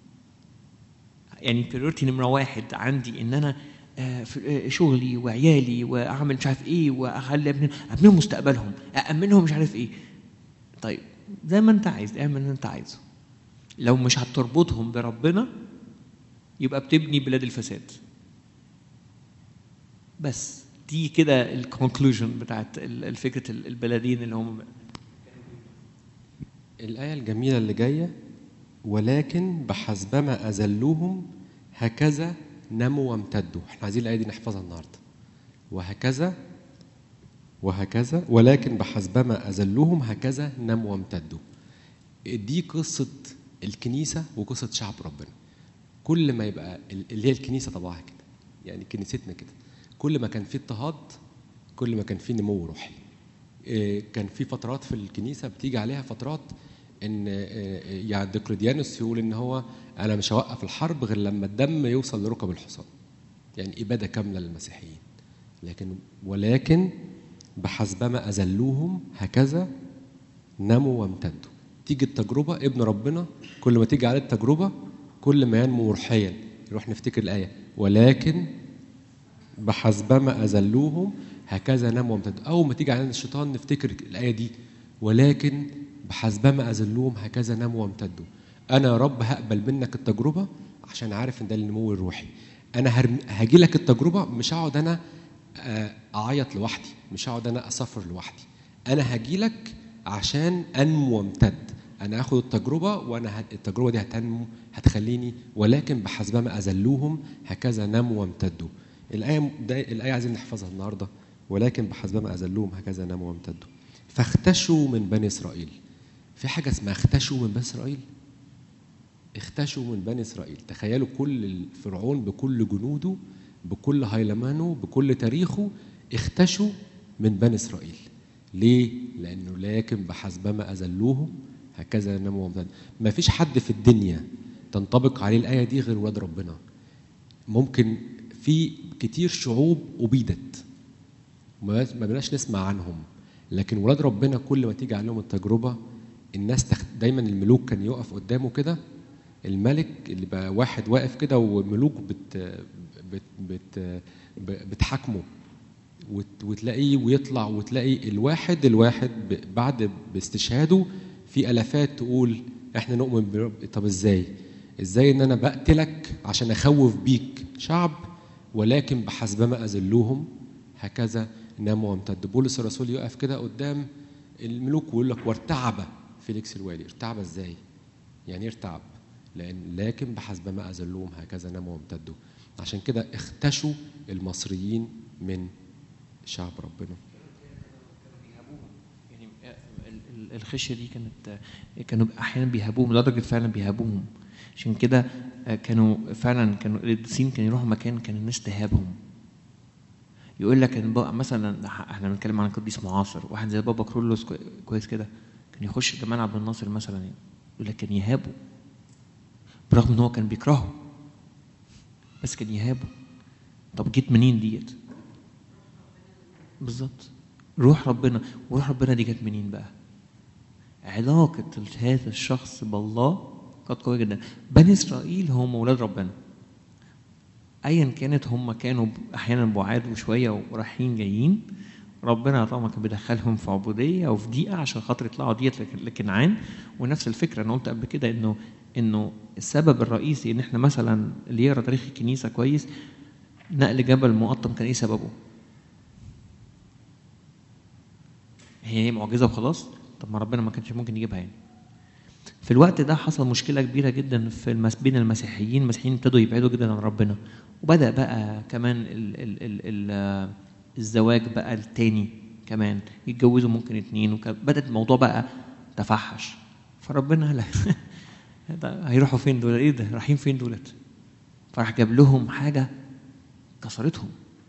يعني بريورتي نمره واحد عندي ان انا آه، في- آه، شغلي وعيالي واعمل مش عارف ايه واخلي ابني ابنيهم مستقبلهم امنهم مش عارف ايه طيب زي ما انت عايز اعمل اللي انت عايزه لو مش هتربطهم بربنا يبقى بتبني بلاد الفساد بس دي كده الكونكلوجن بتاعت ال- الفكره ال- البلدين اللي هم الآية الجميلة اللي جاية ولكن بحسبما أذلوهم هكذا نموا وامتدوا احنا عايزين الآية دي نحفظها النهاردة وهكذا وهكذا ولكن بحسبما أذلوهم هكذا نموا وامتدوا دي قصة الكنيسة وقصة شعب ربنا كل ما يبقى اللي هي الكنيسة طبعها كده يعني كنيستنا كده كل ما كان في اضطهاد كل ما كان في نمو روحي إيه، كان في فترات في الكنيسه بتيجي عليها فترات ان إيه، يعني ديقلديانوس يقول ان هو انا مش هوقف الحرب غير لما الدم يوصل لركب الحصان يعني اباده كامله للمسيحيين لكن ولكن بحسبما اذلوهم هكذا نموا وامتدوا تيجي التجربه ابن ربنا كل ما تيجي عليه التجربه كل ما ينمو روحيا نروح نفتكر الايه ولكن بحسبما أذلوهم هكذا نموا وامتدوا أول ما تيجي علينا الشيطان نفتكر الآية دي ولكن بحسبما أذلوهم هكذا نموا وامتدوا أنا يا رب هقبل منك التجربة عشان عارف إن ده النمو الروحي أنا هرم... هاجي لك التجربة مش هقعد أنا آه، أعيط لوحدي مش هقعد أنا أسافر لوحدي أنا هاجي لك عشان أنمو وامتد أنا هاخد التجربة وأنا ه... التجربة دي هتنمو هتخليني ولكن بحسبما أذلوهم هكذا نموا وامتدوا الآية ده الآية عايزين نحفظها النهاردة ولكن بحسبما أذلوهم هكذا ناموا وامتدوا فاختشوا من بني إسرائيل في حاجة اسمها اختشوا من بني إسرائيل اختشوا من بني إسرائيل تخيلوا كل الفرعون بكل جنوده بكل هيلمانه بكل تاريخه اختشوا من بني إسرائيل ليه؟ لأنه لكن بحسبما أذلوهم هكذا ناموا وامتدوا ما فيش حد في الدنيا تنطبق عليه الآية دي غير ولاد ربنا ممكن في كتير شعوب أبيدت ما ما بلاش نسمع عنهم لكن ولاد ربنا كل ما تيجي عليهم التجربة الناس تخ... دايما الملوك كان يقف قدامه كده الملك اللي بقى واحد واقف كده وملوك بت... بت... بت... ب- بتحاكمه وت... وتلاقيه ويطلع وتلاقي الواحد الواحد ب... بعد باستشهاده في الافات تقول احنا نؤمن برب طب ازاي؟ ازاي ان انا بقتلك عشان اخوف بيك شعب ولكن بحسبما اذلوهم هكذا ناموا وامتدوا بولس الرسول يقف كده قدام الملوك ويقول لك وارتعب فيليكس الوالي ارتعب ازاي؟ يعني إيه ارتعب لأن لكن بحسب ما أذلهم هكذا ناموا وامتدوا عشان كده اختشوا المصريين من شعب ربنا يعني ال- ال- الخشيه دي كانت كانوا احيانا بيهابوهم لدرجه فعلا بيهابوهم عشان كده كانوا فعلا كانوا القديسين كانوا يروحوا مكان كان الناس تهابهم يقول لك ان بقى مثلا احنا بنتكلم عن قديس معاصر واحد زي بابا كرولوس كوي- كويس كده كان يخش جمال عبد الناصر مثلا يعني يقول لك كان يهابه برغم ان هو كان بيكرهه بس كان يهابه طب جيت منين ديت بالظبط روح ربنا وروح ربنا دي جت منين بقى علاقة هذا الشخص بالله كانت قوية جدا بني إسرائيل هم أولاد ربنا أيا كانت هم كانوا أحيانا بعاد وشوية ورايحين جايين ربنا طبعا كان بيدخلهم في عبودية وفي ضيقة عشان خاطر يطلعوا ديت لك- لكنعان ونفس الفكرة أنا قلت قبل كده إنه إنه السبب الرئيسي إن إحنا مثلا اللي يقرا تاريخ الكنيسة كويس نقل جبل مقطم كان إيه سببه؟ هي معجزه وخلاص طب ما ربنا ما كانش ممكن يجيبها يعني في الوقت ده حصل مشكله كبيره جدا في المس... بين المسيحيين المسيحيين ابتدوا يبعدوا جدا عن ربنا وبدا بقى كمان ال... ال... ال... ال... الزواج بقى التاني كمان يتجوزوا ممكن اتنين وك... بدات الموضوع بقى تفحش فربنا قال لك ده هيروحوا فين دول ايه ده رايحين فين دولت فراح جاب لهم حاجه كسرتهم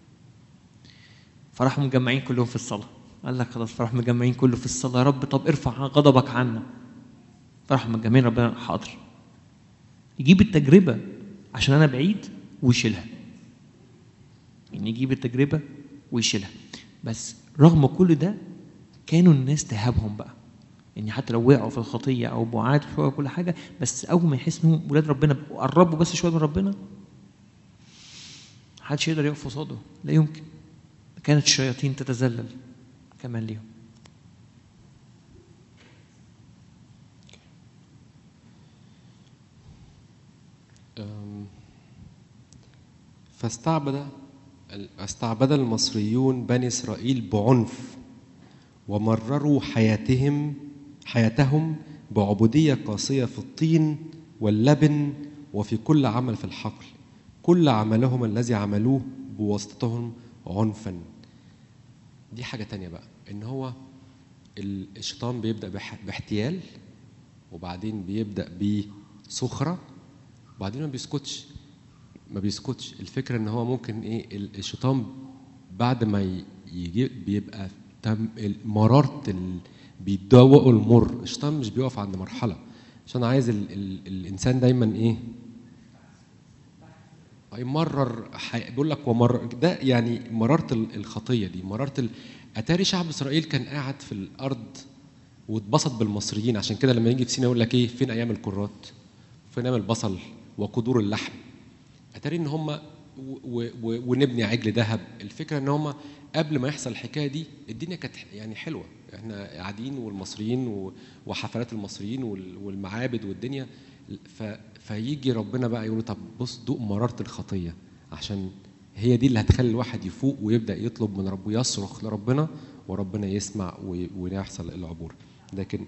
فراحوا مجمعين كلهم في الصلاة قال لك خلاص فراحوا مجمعين كله في الصلاة يا رب طب ارفع غضبك عنا فراحوا مجمعين ربنا حاضر يجيب التجربة عشان أنا بعيد ويشيلها يعني يجيب التجربة ويشيلها بس رغم كل ده كانوا الناس تهابهم بقى يعني حتى لو وقعوا في الخطية أو بعاد شوية وكل حاجة بس أول ما يحس إنهم ولاد ربنا قربوا بس شوية من ربنا محدش يقدر يقف قصاده لا يمكن كانت الشياطين تتذلل كمان ليهم أم، فاستعبد استعبد المصريون بني إسرائيل بعنف ومرروا حياتهم حياتهم بعبودية قاسية في الطين واللبن وفي كل عمل في الحقل كل عملهم الذي عملوه بواسطتهم عنفا دي حاجة تانية بقى إن هو ال- الشيطان بيبدأ بح- باحتيال وبعدين بيبدأ بسخرة وبعدين ما بيسكتش ما بيسكتش الفكرة إن هو ممكن إيه ال- الشيطان بعد ما ي- يجي بيبقى تم مرارة ال... بيدوقوا المر الشيطان مش بيقف عند مرحلة عشان عايز ال... ال... الإنسان دايما إيه يمرر حي... بيقول لك ومرر ده يعني مرارة ال- الخطية دي مرارة ال... أتاري شعب إسرائيل كان قاعد في الأرض واتبسط بالمصريين عشان كده لما يجي في سينا يقول لك إيه فين أيام الكرات فين أيام البصل وقدور اللحم أتاري إن هم و... و... و... ونبني عجل ذهب الفكرة إن هم قبل ما يحصل الحكاية دي الدنيا كانت يعني حلوة احنا قاعدين والمصريين و... وحفلات المصريين وال... والمعابد والدنيا ف... فيجي ربنا بقى يقول له طب بص دوق مرارة الخطية عشان هي دي اللي هتخلي الواحد يفوق ويبدأ يطلب من ربه يصرخ لربنا وربنا يسمع و... ويحصل العبور لكن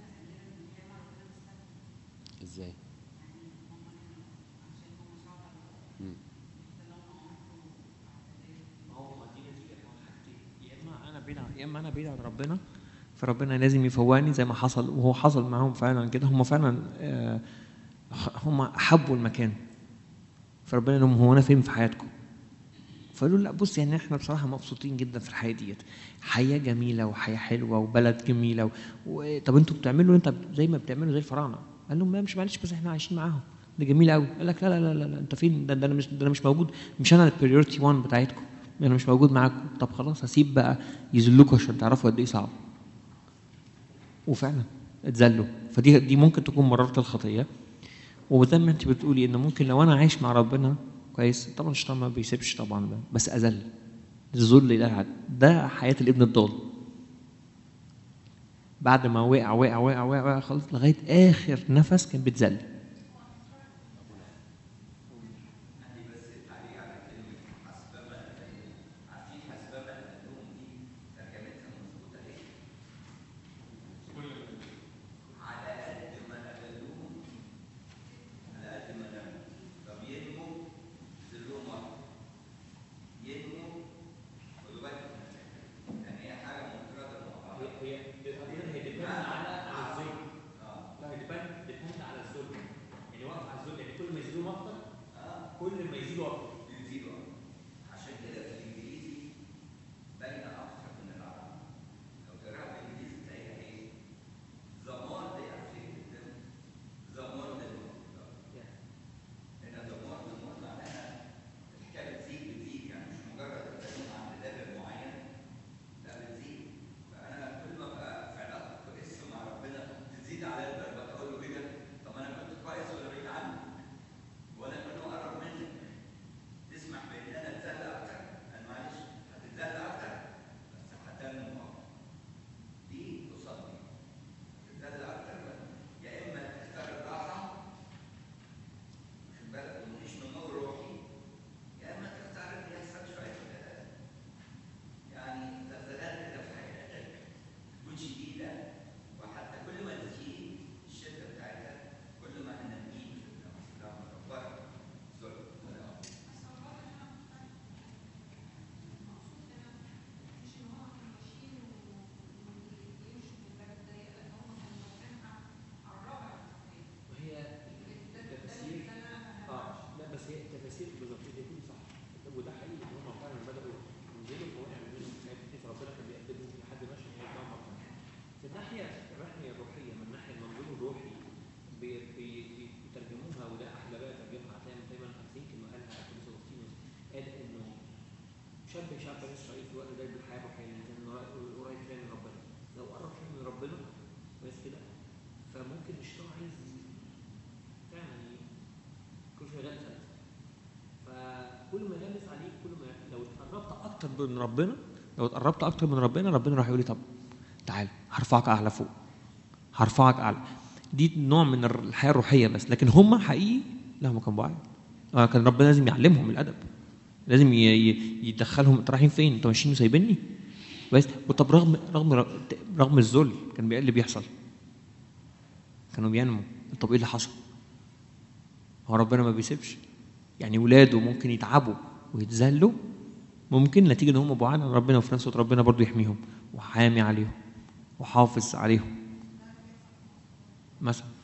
ازاي؟ يا اما انا بعيد عن يا اما انا بعيد عن ربنا فربنا لازم يفوقني زي ما حصل وهو حصل معاهم فعلا كده هم فعلا آه، هم حبوا المكان فربنا قال لهم هو انا فين في حياتكم؟ فقالوا لا بص يعني احنا بصراحه مبسوطين جدا في الحياه ديت حياه جميله وحياه حلوه وبلد جميله و... و... طب انتوا بتعملوا انت زي ما بتعملوا زي الفراعنه قال لهم لا مش معلش بس احنا عايشين معاهم ده جميل قوي قال لك لا لا لا لا, لا انت فين ده, ده انا مش ده انا مش موجود مش انا البريورتي 1 بتاعتكم انا مش موجود معاكم طب خلاص هسيب بقى يذلوكوا عشان تعرفوا قد ايه صعب وفعلا اتذلوا فدي دي ممكن تكون مرارة الخطيه وزي ما انت بتقولي ان ممكن لو انا عايش مع ربنا كويس طبعا الشيطان ما بيسيبش طبعا ده بس اذل الذل الى ده حياه الابن الضال بعد ما وقع وقع وقع وقع, وقع خالص لغايه اخر نفس كان بيتذل هي القضيه هي ديبند على على الزوج لا هي ديبند ديبند على الزوج يعني واقف على الزوج يعني كل ما يزيدوا اكتر كل ما يزيدوا اكتر بيزيدوا عشان كده في الانجليزي باينه اكتر من العربي لو تقراها بالانجليزي تلاقيها ايه؟ The more they afflicted them, the more they will love. هنا the more the more معناها الحكايه بتزيد بتزيد يعني مش مجرد الكلام عن ليفل معين لا بتزيد فانا كل ما ابقى في علاقه كويسه مع ربنا تزيد عليا الدرجات اقول له كده طب انا كنت كويس ولا بعيد عنك؟ ولا كنت اقرب منك؟ تسمح بان انا اتزلق اكتر انا معلش هتتزلق اكتر بس هتنمو اكتر دي قصاد دي هتتزلق اكتر يا اما تختار الراحه واخد بالك ومفيش نمو روحي يا اما تختار ان يحصل شويه آه، يعني زلزالات كده في حياتك تكون شديده وحتى كل ما تزيد الشده بتاعتها كل ما هنميك في لما تكبر ظلم وهي التفاسير اه لا بس هي التفاسير بالظبط الاثنين صح وده حقيقي ان هم فعلا بداوا ينزلوا فوقع منهم حاجات كتير فربنا كان بيقدمهم لحد ماشي هي في الناحيه الناحيه الروحيه من الناحيه المنظور الروحي بي- بي- بي- بيترجموها وده احلى بقى ترجمها هتلاقي دايما اثينك انه قالها ابن سوستينوس قال انه شاب شعب بني اسرائيل في الوقت ده بالحياه الروحيه لان كان قريب شويه من ربنا لو قرب شويه من ربنا بس كده فممكن الشيطان عايز فعلا كل شويه يغلس فكل ما يغلس عليك كل ما لو اتقربت اكتر من ربنا لو اتقربت اكتر من ربنا ربنا راح يقول لي طب تعال هرفعك اعلى فوق هرفعك اعلى دي نوع من الحياه الروحيه بس لكن هم حقيقي لا هم كانوا بعاد آه، كان ربنا لازم يعلمهم الادب لازم ي- ي- يدخلهم انتوا رايحين فين؟ انتوا ماشيين وسايبيني بس وطب رغم رغم رغم الذل كان بي- إيه اللي بيحصل؟ كانوا بينموا طب ايه اللي حصل؟ هو ربنا ما بيسيبش يعني ولاده ممكن يتعبوا ويتذلوا ممكن نتيجه ان هم بعاد عن ربنا وفي نفس الوقت ربنا برضو يحميهم وحامي عليهم وحافظ عليهم مثلا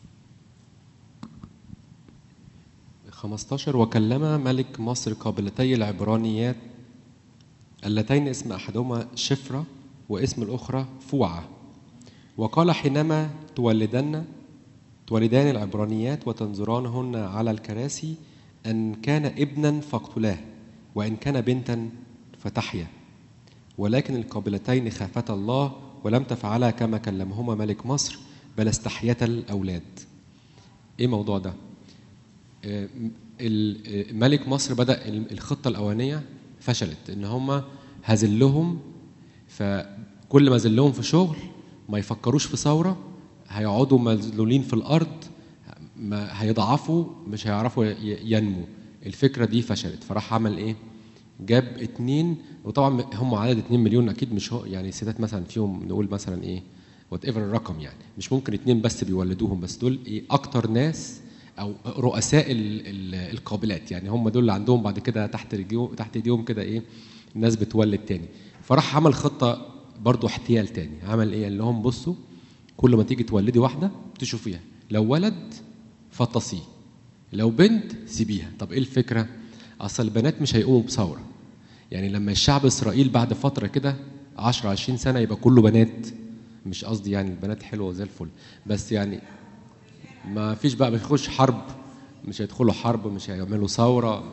15 وكلم ملك مصر قابلتي العبرانيات اللتين اسم احدهما شفرة واسم الاخرى فوعة وقال حينما تولدن تولدان العبرانيات وتنظرانهن على الكراسي ان كان ابنا فاقتلاه وان كان بنتا فتحيا ولكن القابلتين خافتا الله ولم تفعلا كما كلمهما ملك مصر بل استحيتا الاولاد ايه الموضوع ده آه، ال- آه، ملك مصر بدا ال- الخطه الاولانيه فشلت ان هم هذلهم فكل ما ذلهم في شغل ما يفكروش في ثوره هيقعدوا مذلولين في الارض ما هيضعفوا مش هيعرفوا ي- ينموا الفكره دي فشلت فراح عمل ايه جاب اتنين وطبعا هم عدد اتنين مليون اكيد مش هو يعني الستات مثلا فيهم نقول مثلا ايه وات ايفر الرقم يعني مش ممكن اتنين بس بيولدوهم بس دول ايه اكتر ناس او رؤساء ال- ال- القابلات يعني هم دول اللي عندهم بعد كده تحت رجليهم تحت ايديهم كده ايه الناس بتولد تاني فراح عمل خطه برضو احتيال تاني عمل ايه قال لهم بصوا كل ما تيجي تولدي واحده تشوفيها لو ولد فطسيه لو بنت سيبيها طب ايه الفكره اصل البنات مش هيقوموا بثوره يعني لما الشعب اسرائيل بعد فتره كده 10 20 سنه يبقى كله بنات مش قصدي يعني البنات حلوه زي الفل بس يعني ما فيش بقى مش هيخش حرب مش هيدخلوا حرب مش هيعملوا ثوره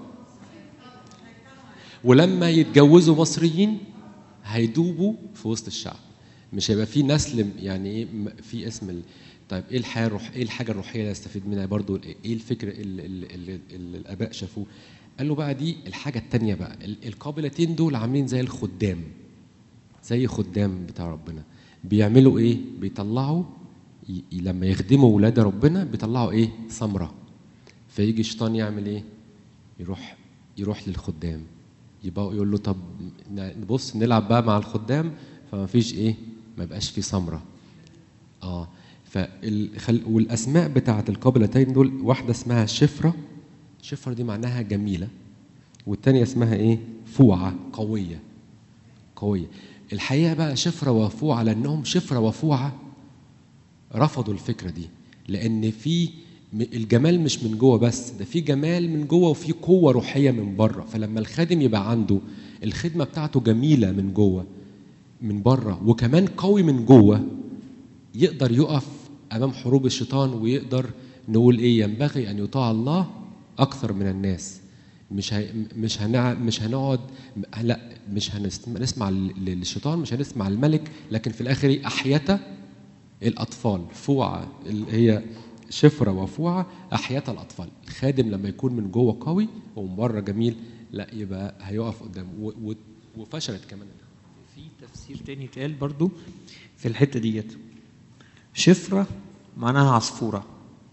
ولما يتجوزوا مصريين هيدوبوا في وسط الشعب مش هيبقى في نسل يعني ايه م- في اسم ال... طيب ايه الحياه الروح ايه الحاجه الروحيه اللي استفيد منها برضو ايه الفكر اللي, اللي, اللي الاباء شافوه قال له بقى دي الحاجه التانية بقى ال- القابلتين دول عاملين زي الخدام زي خدام بتاع ربنا بيعملوا ايه بيطلعوا ي... ي- لما يخدموا ولاد ربنا بيطلعوا ايه ثمره فيجي الشيطان يعمل ايه يروح يروح للخدام يبقى يقول له طب نبص نلعب بقى مع الخدام فما فيش ايه ما يبقاش في ثمره اه فالخل... والاسماء بتاعت القابلتين دول واحده اسمها شفره شفره دي معناها جميله والتانية اسمها ايه فوعه قويه قويه الحقيقه بقى شفره وفوعه لانهم شفره وفوعه رفضوا الفكره دي لان في م- الجمال مش من جوه بس ده في جمال من جوه وفي قوه روحيه من بره فلما الخادم يبقى عنده الخدمه بتاعته جميله من جوه من بره وكمان قوي من جوه يقدر يقف امام حروب الشيطان ويقدر نقول ايه ينبغي ان يطاع الله اكثر من الناس مش هي مش هنع مش هنقعد لا مش هنسمع للشيطان مش هنسمع الملك لكن في الاخر إيه؟ احيته الاطفال فوعه اللي هي شفره وفوعه احيته الاطفال الخادم لما يكون من جوه قوي ومن بره جميل لا يبقى هيقف قدام و- و- وفشلت كمان في تفسير تاني اتقال برضو في الحته ديت شفره معناها عصفوره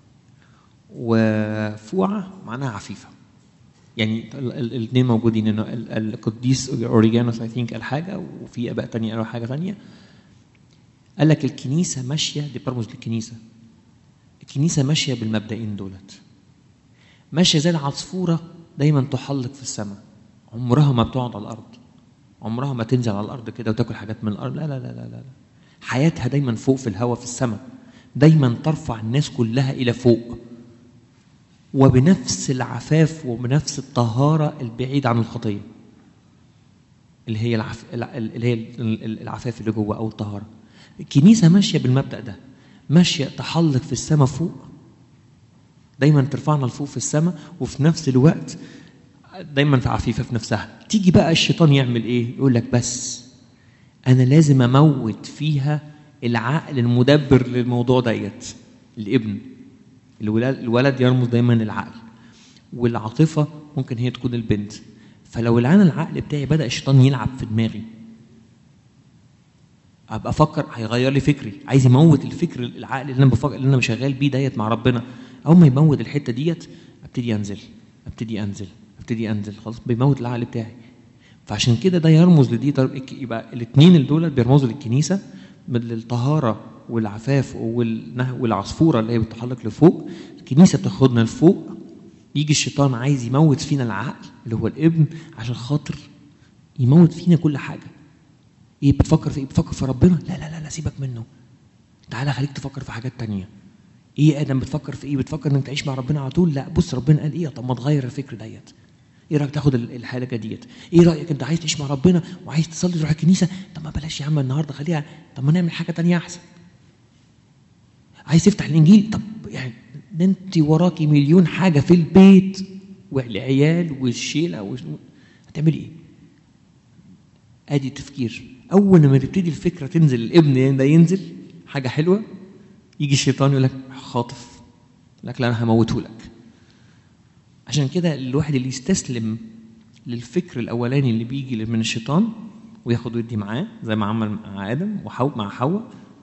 وفوعه معناها عفيفه يعني الاثنين موجودين انه ال- القديس اوريجانوس اي ثينك قال حاجه وفي اباء تانية قالوا حاجه ثانيه قال لك الكنيسه ماشيه دي برمز للكنيسه الكنيسه ماشيه بالمبدئين دولت ماشيه زي العصفوره دايما تحلق في السماء عمرها ما بتقعد على الارض عمرها ما تنزل على الارض كده وتاكل حاجات من الارض لا لا لا لا لا, لا. حياتها دايما فوق في الهواء في السماء دايما ترفع الناس كلها الى فوق وبنفس العفاف وبنفس الطهاره البعيد عن الخطيه اللي هي العف... اللي هي العفاف اللي جوه او الطهاره الكنيسه ماشيه بالمبدا ده ماشيه تحلق في السماء فوق دايما ترفعنا لفوق في السماء وفي نفس الوقت دايما في عفيفه في نفسها تيجي بقى الشيطان يعمل ايه يقول لك بس انا لازم اموت فيها العقل المدبر للموضوع ديت الابن الولاد الولد يرمز دايما للعقل والعاطفه ممكن هي تكون البنت فلو الان العقل بتاعي بدا الشيطان يلعب في دماغي ابقى افكر هيغير لي فكري عايز يموت الفكر العقل اللي انا بفكر اللي انا شغال بيه ديت مع ربنا اول ما يموت الحته ديت ابتدي انزل ابتدي انزل ابتدي انزل خلاص بيموت العقل بتاعي فعشان كده ده يرمز لدي يبقى الاثنين اللي دول بيرمزوا للكنيسه للطهاره والعفاف والعصفوره اللي هي بتحلق لفوق الكنيسه بتاخدنا لفوق يجي الشيطان عايز يموت فينا العقل اللي هو الابن عشان خاطر يموت فينا كل حاجه ايه بتفكر في ايه بتفكر في ربنا لا لا لا, لا سيبك منه تعالى خليك تفكر في حاجات تانية ايه يا ادم بتفكر في ايه بتفكر انك تعيش مع ربنا على طول لا بص ربنا قال ايه طب ما تغير الفكر ديت ايه رايك تاخد الحاجه ديت ايه رايك انت عايز تعيش مع ربنا وعايز تصلي تروح الكنيسه طب ما بلاش يا عم النهارده خليها طب ما نعمل حاجه تانية احسن عايز تفتح الانجيل طب يعني ده انت وراكي مليون حاجه في البيت والعيال والشيله وش... هتعملي ايه ادي التفكير اول ما تبتدي الفكره تنزل الابن ده ينزل حاجه حلوه يجي الشيطان يقول لك خاطف لك لا انا هموته لك عشان كده الواحد اللي يستسلم للفكر الاولاني اللي بيجي من الشيطان وياخد ويدي معاه زي ما عمل مع ادم وحو مع حواء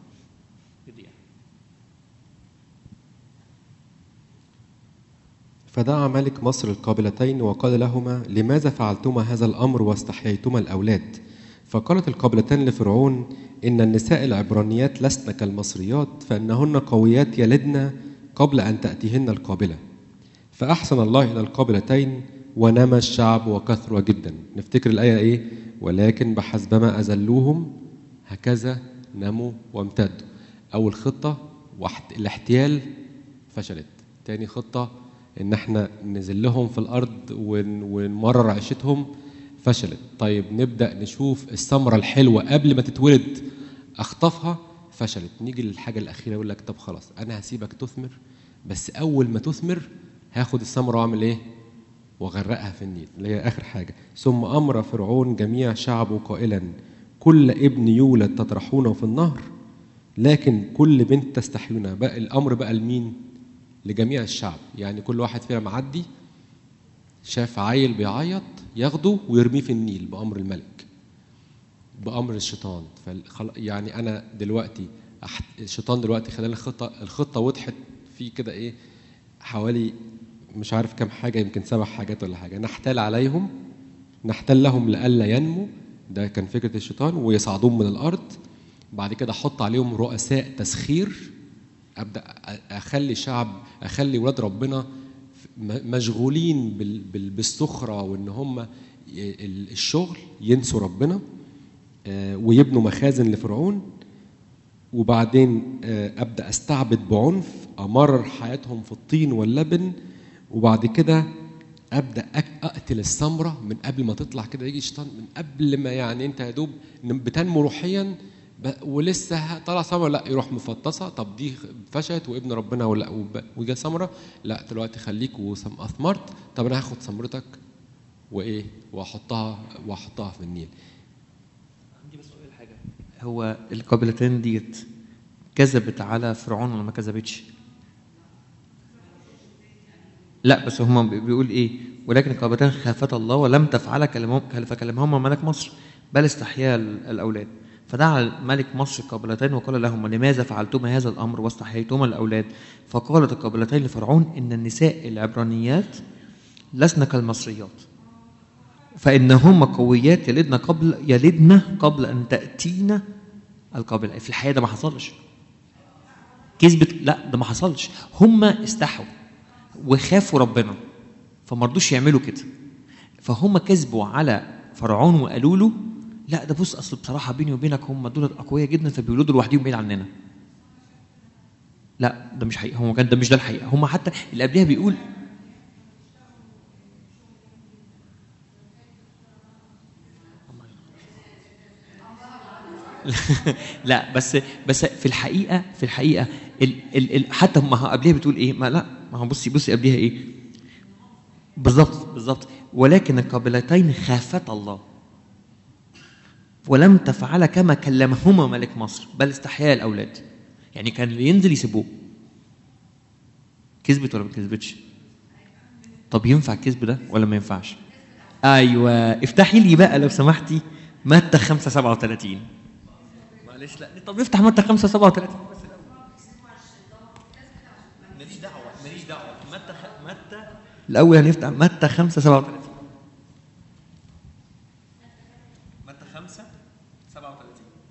فدعا ملك مصر القابلتين وقال لهما لماذا فعلتما هذا الامر واستحييتما الاولاد فقالت القابلتان لفرعون ان النساء العبرانيات لسن كالمصريات فانهن قويات يلدن قبل ان تاتيهن القابله فاحسن الله الى القابلتين ونمى الشعب وكثروا جدا نفتكر الايه ايه ولكن بحسبما اذلوهم هكذا نموا وامتدوا اول خطه الاحتيال فشلت تاني خطه ان احنا نذلهم في الارض ونمرر عيشتهم فشلت طيب نبدا نشوف الثمره الحلوه قبل ما تتولد اخطفها فشلت نيجي للحاجه الاخيره يقول لك طب خلاص انا هسيبك تثمر بس اول ما تثمر هاخد الثمره واعمل ايه واغرقها في النيل اللي هي اخر حاجه ثم امر فرعون جميع شعبه قائلا كل ابن يولد تطرحونه في النهر لكن كل بنت تستحيونها بقى الامر بقى لمين لجميع الشعب يعني كل واحد فينا معدي شاف عيل بيعيط ياخده ويرميه في النيل بأمر الملك بأمر الشيطان فخل... يعني أنا دلوقتي أحت... الشيطان دلوقتي خلال الخطة الخطة وضحت في كده إيه حوالي مش عارف كم حاجة يمكن سبع حاجات ولا حاجة نحتال عليهم نحتال لهم لئلا ينمو ده كان فكرة الشيطان ويصعدون من الأرض بعد كده أحط عليهم رؤساء تسخير ابدا اخلي شعب اخلي ولاد ربنا مشغولين بالسخره وان هم الشغل ينسوا ربنا آه، ويبنوا مخازن لفرعون وبعدين آه، ابدا استعبد بعنف امرر حياتهم في الطين واللبن وبعد كده ابدا أك- اقتل السمره من قبل ما تطلع كده يجي الشيطان من قبل ما يعني انت يا دوب إن بتنمو روحيا ب- ولسه ه- طلع سمره لا يروح مفطسه طب دي فشلت وابن ربنا ولا وب- وجا سمره لا دلوقتي خليك وسم اثمرت طب انا هاخد سمرتك وايه واحطها واحطها في النيل عندي بس سؤال حاجه هو القبيلتين ديت كذبت على فرعون ولا ما كذبتش؟ لا بس هما بي- بيقول ايه؟ ولكن القبيلتين خافتا الله ولم تفعل كلمهم فكلمهما ملك مصر بل استحيا ال- الاولاد فدعا ملك مصر القبيلتين وقال لهما لماذا فعلتما هذا الامر واستحييتما الاولاد؟ فقالت القبيلتين لفرعون ان النساء العبرانيات لسن كالمصريات فإنهما قويات يلدن قبل يلدن قبل أن تأتينا القابلة في الحقيقة ده ما حصلش كذبت لا ده ما حصلش هم استحوا وخافوا ربنا فما رضوش يعملوا كده فهم كذبوا على فرعون وقالوا له لا ده بص اصل بصراحه بيني وبينك هم دول اقوياء جدا فبيولدوا لوحدهم بعيد عننا لا ده مش حقيقه هو كان ده مش ده الحقيقه هم حتى اللي قبلها بيقول لا بس بس في الحقيقه في الحقيقه ال ال ال حتى ما هو قبلها بتقول ايه ما لا ما هو بصي بصي قبلها ايه بالظبط بالظبط ولكن القبيلتين خافتا الله ولم تفعل كما كلمهما ملك مصر بل استحيا الاولاد يعني كان اللي ينزل يسيبوه كذبت ولا ما كذبتش طب ينفع الكذب ده ولا ما ينفعش ايوه افتحي لي بقى لو سمحتي متى 5 37 معلش لا طب افتح متى 5 37 بس الاول ماليش دعوه ماليش دعوه متى خ... متى الاول هنفتح متى 5 37 متى 5 37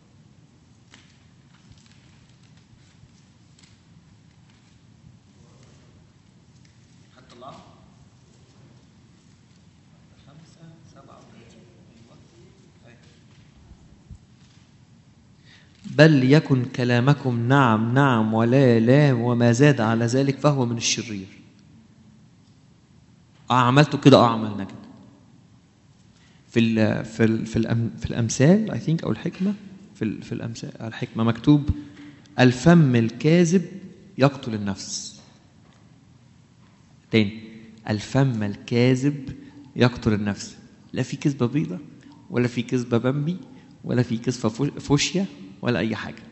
هتطلعها 5 37 ايوه بل يكن كلامكم نعم نعم ولا لا وما زاد على ذلك فهو من الشرير اه عملته كده اه عملنا كده في ال في ال في, الأم في الامثال اي ثينك او الحكمه في ال في الامثال الحكمه مكتوب الفم الكاذب يقتل النفس تاني الفم الكاذب يقتل النفس لا في كذبه بيضه ولا في كذبه بمبي ولا في كذبه فو- فوشيا ولا اي حاجه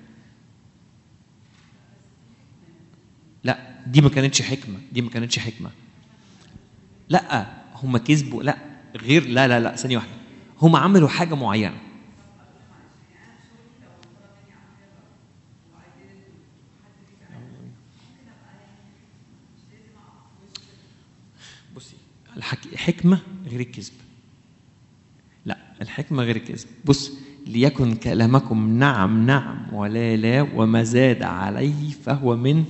لا دي ما كانتش حكمه دي ما كانتش حكمه لا هم كذبوا لا غير لا لا لا ثانيه واحده هم عملوا حاجه معينه بصي الحك... الحكمه غير الكذب لا الحكمة غير الكذب بص ليكن كلامكم نعم نعم ولا لا وما زاد عليه فهو من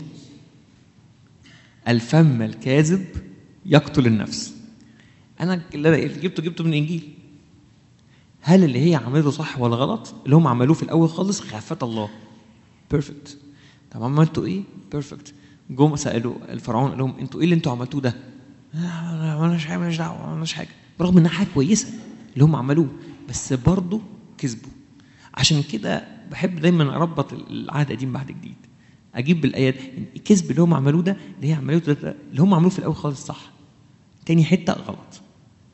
الفم الكاذب يقتل النفس انا اللي جبته جبته من الانجيل هل اللي هي عملته صح ولا غلط اللي هم عملوه في الاول خالص خافة الله بيرفكت طب عملتوا ايه بيرفكت جم سالوا الفرعون قال لهم انتوا ايه اللي انتوا عملتوه ده ما عملناش حاجه مالناش دعوه ما عملناش حاجه برغم انها حاجه كويسه اللي هم عملوه بس برضه كذبوا عشان كده بحب دايما اربط العهد القديم بعهد جديد اجيب بالايات إن الكذب اللي هم عملوه ده اللي هي عملوه ده اللي هم عملوه في الاول خالص صح تاني حته غلط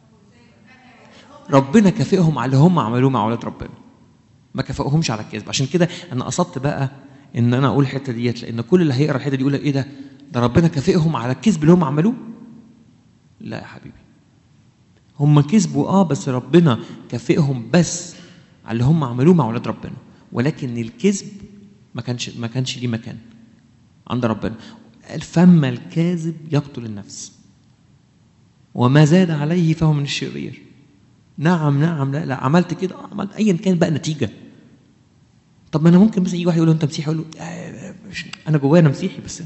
ربنا كافئهم على اللي هم عملوه مع اولاد ربنا ما كافئهمش على الكذب عشان كده انا قصدت بقى ان انا اقول الحته ديت لان كل اللي هيقرا الحته دي يقول ايه ده ده ربنا كافئهم على الكذب اللي هم عملوه لا يا حبيبي هم كذبوا اه بس ربنا كافئهم بس على اللي هم عملوه مع اولاد ربنا ولكن الكذب ما كانش ما كانش ليه مكان عند ربنا الفم الكاذب يقتل النفس وما زاد عليه فهو من الشرير نعم نعم لا لا عملت كده آه، عملت ايا كان بقى نتيجه طب ما انا ممكن بس يجي واحد يقول له انت مسيحي اقول له آه، مش انا جوايا انا مسيحي بس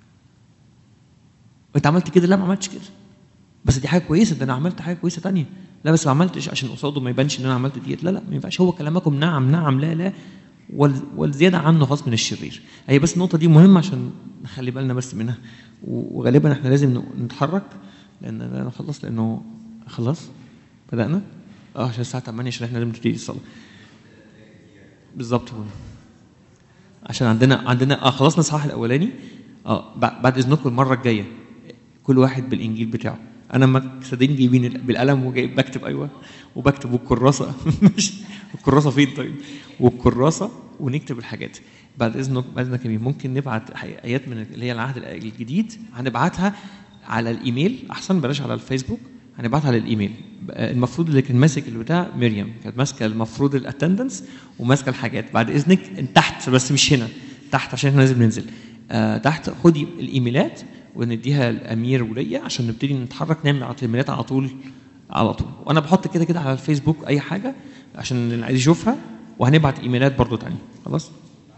انت عملت كده لا ما عملتش كده بس دي حاجه كويسه ده انا عملت حاجه كويسه تانية لا بس ما عملتش عشان قصاده ما يبانش ان انا عملت ديت لا لا ما ينفعش هو كلامكم نعم نعم لا لا وال- والزياده عنه خاص من الشرير هي بس النقطه دي مهمه عشان نخلي بالنا بس منها و- وغالبا احنا لازم ن- نتحرك لان انا خلص لانه خلاص بدانا اه عشان الساعه 8 عشان احنا لازم نبتدي الصلاه بالظبط هو عشان عندنا عندنا اه خلصنا الصحاح الاولاني اه بع- بعد اذنكم المره الجايه كل واحد بالانجيل بتاعه انا ما صدقني جايبين ال- بالقلم وجايب بكتب ايوه وبكتب والكراسه مش الكراسه فين طيب والكراسه ونكتب الحاجات بعد اذنك بعد اذنك يا مين، ممكن نبعت حي- ايات من اللي هي العهد الجديد هنبعتها على الايميل احسن بلاش على الفيسبوك هنبعتها على الايميل بقى المفروض اللي كان ماسك البتاع مريم كانت ماسكه المفروض الاتندنس وماسكه الحاجات بعد اذنك تحت بس مش هنا تحت عشان احنا لازم ننزل آه تحت خدي الايميلات ونديها الامير وليا عشان نبتدي نتحرك نعمل على الايميلات على طول على طول وانا بحط كده كده على الفيسبوك اي حاجه عشان اللي عايز يشوفها وهنبعت ايميلات برضو تاني خلاص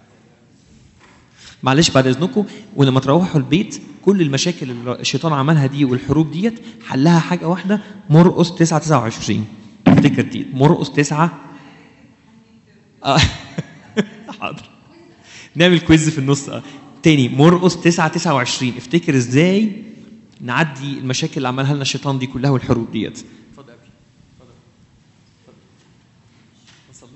معلش بعد اذنكم ولما تروحوا البيت كل المشاكل اللي الشيطان عملها دي والحروب ديت حلها حاجه واحده مرقس 9 29 افتكر دي مرقس 9 آه. حاضر نعمل كويز في النص آه. تاني مرقس 9 29 افتكر ازاي نعدي المشاكل اللي عملها لنا الشيطان دي كلها والحروب ديت اتفضل يا أبي. اتفضل. اتفضل.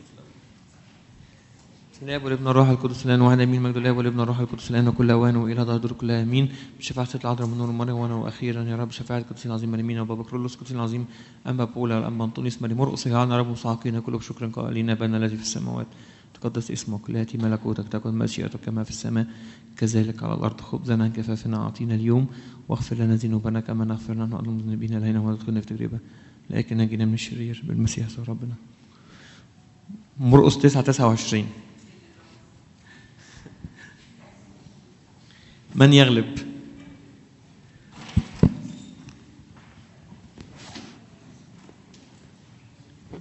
بسم الله والابن الروح القدس الان واحد امين مجد الله والابن الروح القدس الان وكل اوان والى ظهر كلها امين بشفاعة العذراء من نور المريم وانا واخيرا يا رب شفاعة القدس العظيم مريمين وبابا كرولوس القدس العظيم اما بولا والانبا انطونيوس مريم مرقس يجعلنا رب مساقين كله بشكر قائلين ابانا الذي في السماوات تقدس اسمك لياتي ملكوتك تكن مشيئتك كما في السماء كذلك على الارض خبزنا كفافنا اعطينا اليوم واغفر لنا ذنوبنا كما نغفر نحن ايضا المذنبين الينا ولا تدخلنا في تجربه لكن نجينا من الشرير بالمسيح يسوع ربنا مرقس 9 29 من يغلب